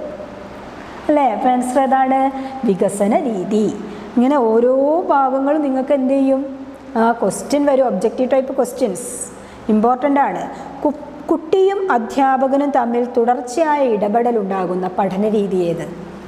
അല്ലേ ഫ്രണ്ട്സ് ഏതാണ് വികസന രീതി ഇങ്ങനെ ഓരോ ഭാഗങ്ങളും നിങ്ങൾക്ക് എന്ത് ചെയ്യും ആ ക്വസ്റ്റ്യൻ വരും ഒബ്ജക്റ്റീവ് ടൈപ്പ് ക്വസ്റ്റ്യൻസ് ഇമ്പോർട്ടൻ്റ് ആണ് കു- കുട്ടിയും അധ്യാപകനും തമ്മിൽ തുടർച്ചയായ ഇടപെടലുണ്ടാകുന്ന പഠന രീതി ഏത്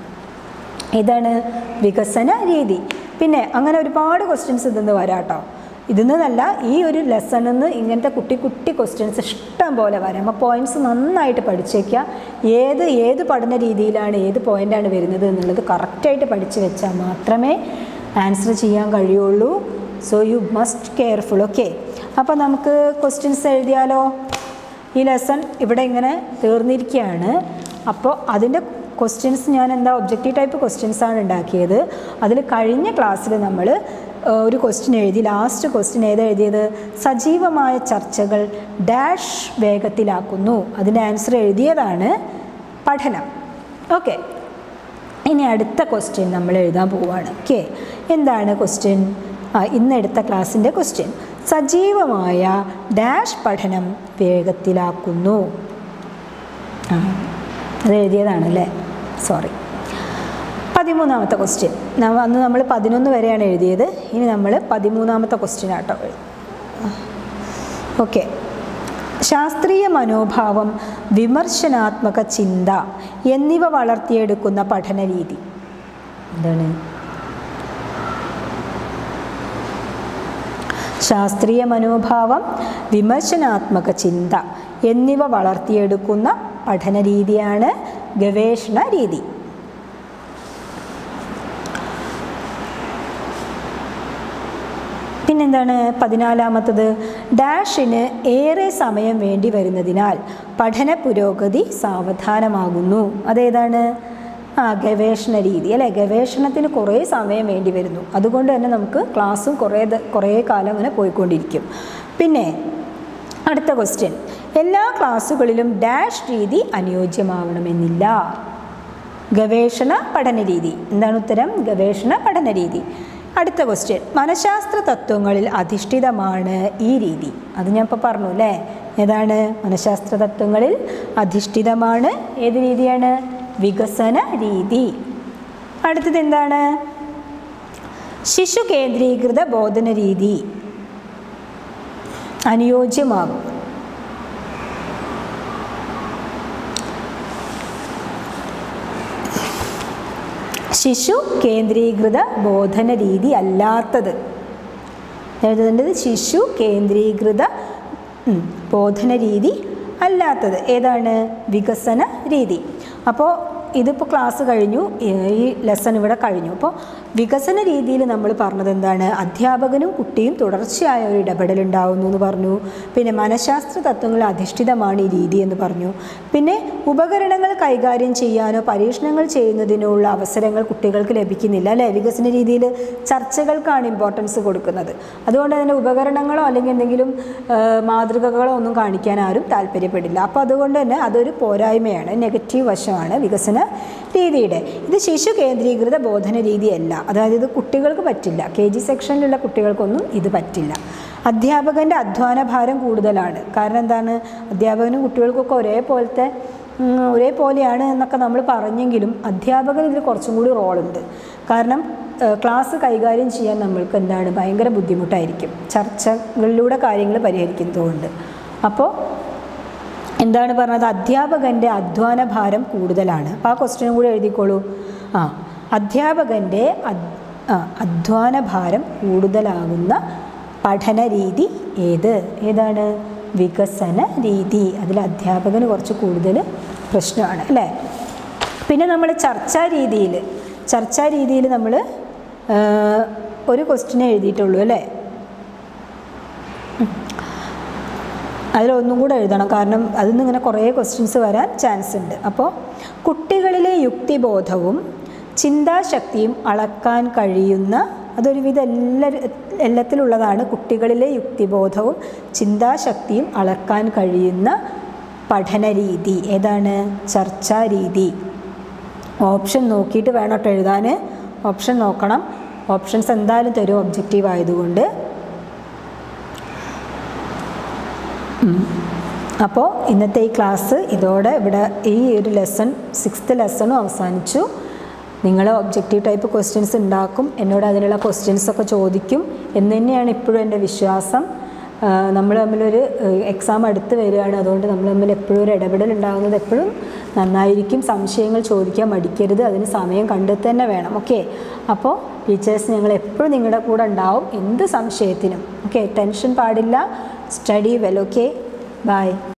ഇതാണ് വികസന രീതി പിന്നെ അങ്ങനെ ഒരുപാട് ക്വസ്റ്റ്യൻസ് ഇതെന്ന് വരാട്ടോ ഇതെന്നല്ല ഈ ഒരു ലെസണിൽ നിന്ന് ഇങ്ങനത്തെ കുട്ടി കുട്ടി ക്വസ്റ്റ്യൻസ് ഇഷ്ടം പോലെ വരാം അപ്പോൾ പോയിൻറ്റ്സ് നന്നായിട്ട് പഠിച്ചേക്കുക ഏത് ഏത് പഠന രീതിയിലാണ് ഏത് പോയിൻ്റാണ് വരുന്നത് എന്നുള്ളത് കറക്റ്റായിട്ട് പഠിച്ചു വെച്ചാൽ മാത്രമേ ആൻസർ ചെയ്യാൻ കഴിയുള്ളൂ so you must careful okay അപ്പോൾ നമുക്ക് ക്വസ്റ്റ്യൻസ് എഴുതിയാലോ ഈ ലെസൺ ഇവിടെ ഇങ്ങനെ തീർന്നിരിക്കുകയാണ് അപ്പോൾ അതിൻ്റെ ക്വസ്റ്റ്യൻസ് ഞാൻ എന്താ ഒബ്ജക്റ്റീവ് ടൈപ്പ് ക്വസ്റ്റ്യൻസ് ആണ് ഉണ്ടാക്കിയത് അതിൽ കഴിഞ്ഞ ക്ലാസ്സിൽ നമ്മൾ ഒരു ക്വസ്റ്റ്യൻ എഴുതി ലാസ്റ്റ് ക്വസ്റ്റ്യൻ ഏതാ എഴുതിയത് സജീവമായ ചർച്ചകൾ ഡാഷ് വേഗത്തിലാക്കുന്നു അതിൻ്റെ ആൻസർ എഴുതിയതാണ് പഠനം ഓക്കെ ഇനി അടുത്ത ക്വസ്റ്റ്യൻ നമ്മൾ എഴുതാൻ പോവുകയാണ് ഓക്കെ എന്താണ് ക്വസ്റ്റ്യൻ ആ ഇന്നെടുത്ത ക്ലാസ്സിൻ്റെ ക്വസ്റ്റ്യൻ സജീവമായ ഡാഷ് പഠനം വേഗത്തിലാക്കുന്നു ആ അത് എഴുതിയതാണല്ലേ സോറി പതിമൂന്നാമത്തെ ക്വസ്റ്റ്യൻ അന്ന് നമ്മൾ പതിനൊന്ന് വരെയാണ് എഴുതിയത് ഇനി നമ്മൾ പതിമൂന്നാമത്തെ ക്വസ്റ്റ്യൻ ആട്ടോ ഓക്കെ ശാസ്ത്രീയ മനോഭാവം വിമർശനാത്മക ചിന്ത എന്നിവ വളർത്തിയെടുക്കുന്ന പഠന രീതി എന്താണ് ശാസ്ത്രീയ മനോഭാവം വിമർശനാത്മക ചിന്ത എന്നിവ വളർത്തിയെടുക്കുന്ന പഠന രീതിയാണ് ഗവേഷണ രീതി പിന്നെന്താണ് പതിനാലാമത്തത് ഡാഷിന് ഏറെ സമയം വേണ്ടി വരുന്നതിനാൽ പഠന പുരോഗതി സാവധാനമാകുന്നു അതേതാണ് ആ ഗവേഷണ രീതി അല്ലേ ഗവേഷണത്തിന് കുറേ സമയം വേണ്ടി വരുന്നു അതുകൊണ്ട് തന്നെ നമുക്ക് ക്ലാസ്സും കുറേ ദ- കുറേ കാലം അങ്ങനെ പോയിക്കൊണ്ടിരിക്കും പിന്നെ അടുത്ത ക്വസ്റ്റ്യൻ എല്ലാ ക്ലാസ്സുകളിലും ഡാഷ് രീതി അനുയോജ്യമാവണമെന്നില്ല ഗവേഷണ പഠന രീതി എന്താണ് ഉത്തരം ഗവേഷണ പഠന രീതി അടുത്ത ക്വസ്റ്റ്യൻ മനഃശാസ്ത്ര തത്വങ്ങളിൽ അധിഷ്ഠിതമാണ് ഈ രീതി അത് ഞാൻ ഇപ്പോൾ പറഞ്ഞു അല്ലേ ഏതാണ് മനഃശാസ്ത്ര തത്വങ്ങളിൽ അധിഷ്ഠിതമാണ് ഏത് രീതിയാണ് വികസന രീതി അടുത്തത് എന്താണ് ശിശു കേന്ദ്രീകൃത ബോധന രീതി അനുയോജ്യമാകും ശിശു കേന്ദ്രീകൃത ബോധന രീതി അല്ലാത്തത് എഴുതേണ്ടത് ശിശു കേന്ദ്രീകൃത ഉം, ബോധന രീതി അല്ലാത്തത് ഏതാണ് വികസന രീതി അപ്പോൾ ഇതിപ്പോൾ ക്ലാസ് കഴിഞ്ഞു ഈ- ഈ ലെസൺ ഇവിടെ കഴിഞ്ഞു അപ്പോൾ വികസന രീതിയിൽ നമ്മൾ പറഞ്ഞത് എന്താണ് അധ്യാപകനും കുട്ടിയും തുടർച്ചയായ ഒരു ഇടപെടൽ ഉണ്ടാവുന്നു എന്ന് പറഞ്ഞു പിന്നെ മനഃശാസ്ത്ര തത്വങ്ങളിൽ അധിഷ്ഠിതമാണ് ഈ രീതി എന്ന് പറഞ്ഞു പിന്നെ ഉപകരണങ്ങൾ കൈകാര്യം ചെയ്യാനോ പരീക്ഷണങ്ങൾ ചെയ്യുന്നതിനോ ഉള്ള അവസരങ്ങൾ കുട്ടികൾക്ക് ലഭിക്കുന്നില്ല അല്ലേ വികസന രീതിയിൽ ചർച്ചകൾക്കാണ് ഇമ്പോർട്ടൻസ് കൊടുക്കുന്നത് അതുകൊണ്ട് തന്നെ ഉപകരണങ്ങളോ അല്ലെങ്കിൽ എന്തെങ്കിലും ആ, മാതൃകകളോ ഒന്നും കാണിക്കാൻ ആരും താല്പര്യപ്പെടില്ല അപ്പോൾ അതുകൊണ്ട് തന്നെ അതൊരു പോരായ്മയാണ് നെഗറ്റീവ് വശമാണ് വികസന രീതിയുടെ ഇത് ശിശു കേന്ദ്രീകൃത ബോധന രീതിയല്ല അതായത് ഇത് കുട്ടികൾക്ക് പറ്റില്ല കെ ജി സെക്ഷനിലുള്ള കുട്ടികൾക്കൊന്നും ഇത് പറ്റില്ല അധ്യാപകൻ്റെ അധ്വാന ഭാരം കൂടുതലാണ് കാരണം എന്താണ് അധ്യാപകനും കുട്ടികൾക്കൊക്കെ ഒരേപോലത്തെ ഉം, ഒരേപോലെയാണ് എന്നൊക്കെ നമ്മൾ പറഞ്ഞെങ്കിലും അധ്യാപകന് ഇതിൽ കുറച്ചും കൂടി റോളുണ്ട് കാരണം ഏഹ്, ക്ലാസ് കൈകാര്യം ചെയ്യാൻ നമ്മൾക്ക് എന്താണ് ഭയങ്കര ബുദ്ധിമുട്ടായിരിക്കും ചർച്ചകളിലൂടെ കാര്യങ്ങൾ പരിഹരിക്കുന്നതുകൊണ്ട് അപ്പോൾ എന്താണ് പറഞ്ഞത് അധ്യാപകൻ്റെ അധ്വാന ഭാരം കൂടുതലാണ് അപ്പോൾ ആ ക്വസ്റ്റ്യനും കൂടി എഴുതിക്കോളൂ ആ അധ്യാപകൻ്റെ അദ്- ആ, അധ്വാന ഭാരം കൂടുതലാകുന്ന പഠന രീതി ഏത് ഏതാണ് വികസന രീതി അതിൽ അധ്യാപകന് കുറച്ച് കൂടുതൽ പ്രശ്നമാണ് അല്ലേ പിന്നെ നമ്മൾ ചർച്ചാ രീതിയിൽ ചർച്ചാ രീതിയിൽ നമ്മൾ ഒരു ക്വസ്റ്റിനെ എഴുതിയിട്ടുള്ളൂ അല്ലേ അതിലൊന്നും കൂടെ എഴുതണം കാരണം അതിൽ നിന്ന് ഇങ്ങനെ കുറേ ക്വസ്റ്റ്യൻസ് വരാൻ ചാൻസ് ഉണ്ട് അപ്പോൾ കുട്ടികളിലെ യുക്തിബോധവും ചിന്താശക്തിയും അളക്കാൻ കഴിയുന്ന അതൊരുവിധം എല്ലാ എല്ലാത്തിലുള്ളതാണ് കുട്ടികളിലെ യുക്തിബോധവും ചിന്താശക്തിയും അളക്കാൻ കഴിയുന്ന പഠന രീതി ഏതാണ് ചർച്ചാ രീതി ഓപ്ഷൻ നോക്കിയിട്ട് വേണം കേട്ടോ എഴുതാൻ ഓപ്ഷൻ നോക്കണം ഓപ്ഷൻസ് എന്തായാലും തരും ഒബ്ജക്റ്റീവ് ആയതുകൊണ്ട് അപ്പോൾ ഇന്നത്തെ ഈ ക്ലാസ് ഇതോടെ ഇവിടെ ഈ ഒരു ലെസൺ സിക്സ്ത് ലെസണും അവസാനിച്ചു നിങ്ങൾ ഒബ്ജക്റ്റീവ് ടൈപ്പ് ക്വസ്റ്റ്യൻസ് ഉണ്ടാക്കും എന്നോട് അതിനുള്ള ക്വസ്റ്റ്യൻസ് ഒക്കെ ചോദിക്കും എന്ന് തന്നെയാണ് ഇപ്പോഴും എൻ്റെ വിശ്വാസം നമ്മൾ തമ്മിലൊരു എക്സാം അടുത്ത് വരികയാണ് അതുകൊണ്ട് നമ്മൾ തമ്മിൽ എപ്പോഴും ഒരു ഇടപെടൽ ഉണ്ടാകുന്നത് എപ്പോഴും നന്നായിരിക്കും സംശയങ്ങൾ ചോദിക്കാൻ മടിക്കരുത് അതിന് സമയം കണ്ടെത്തി തന്നെ വേണം ഓക്കെ അപ്പോൾ ടീച്ചേഴ്സ് ഞങ്ങൾ എപ്പോഴും നിങ്ങളുടെ കൂടെ ഉണ്ടാവും എന്ത് സംശയത്തിനും ഓക്കെ ടെൻഷൻ പാടില്ല സ്റ്റഡി വെൽ ഓക്കെ ബൈ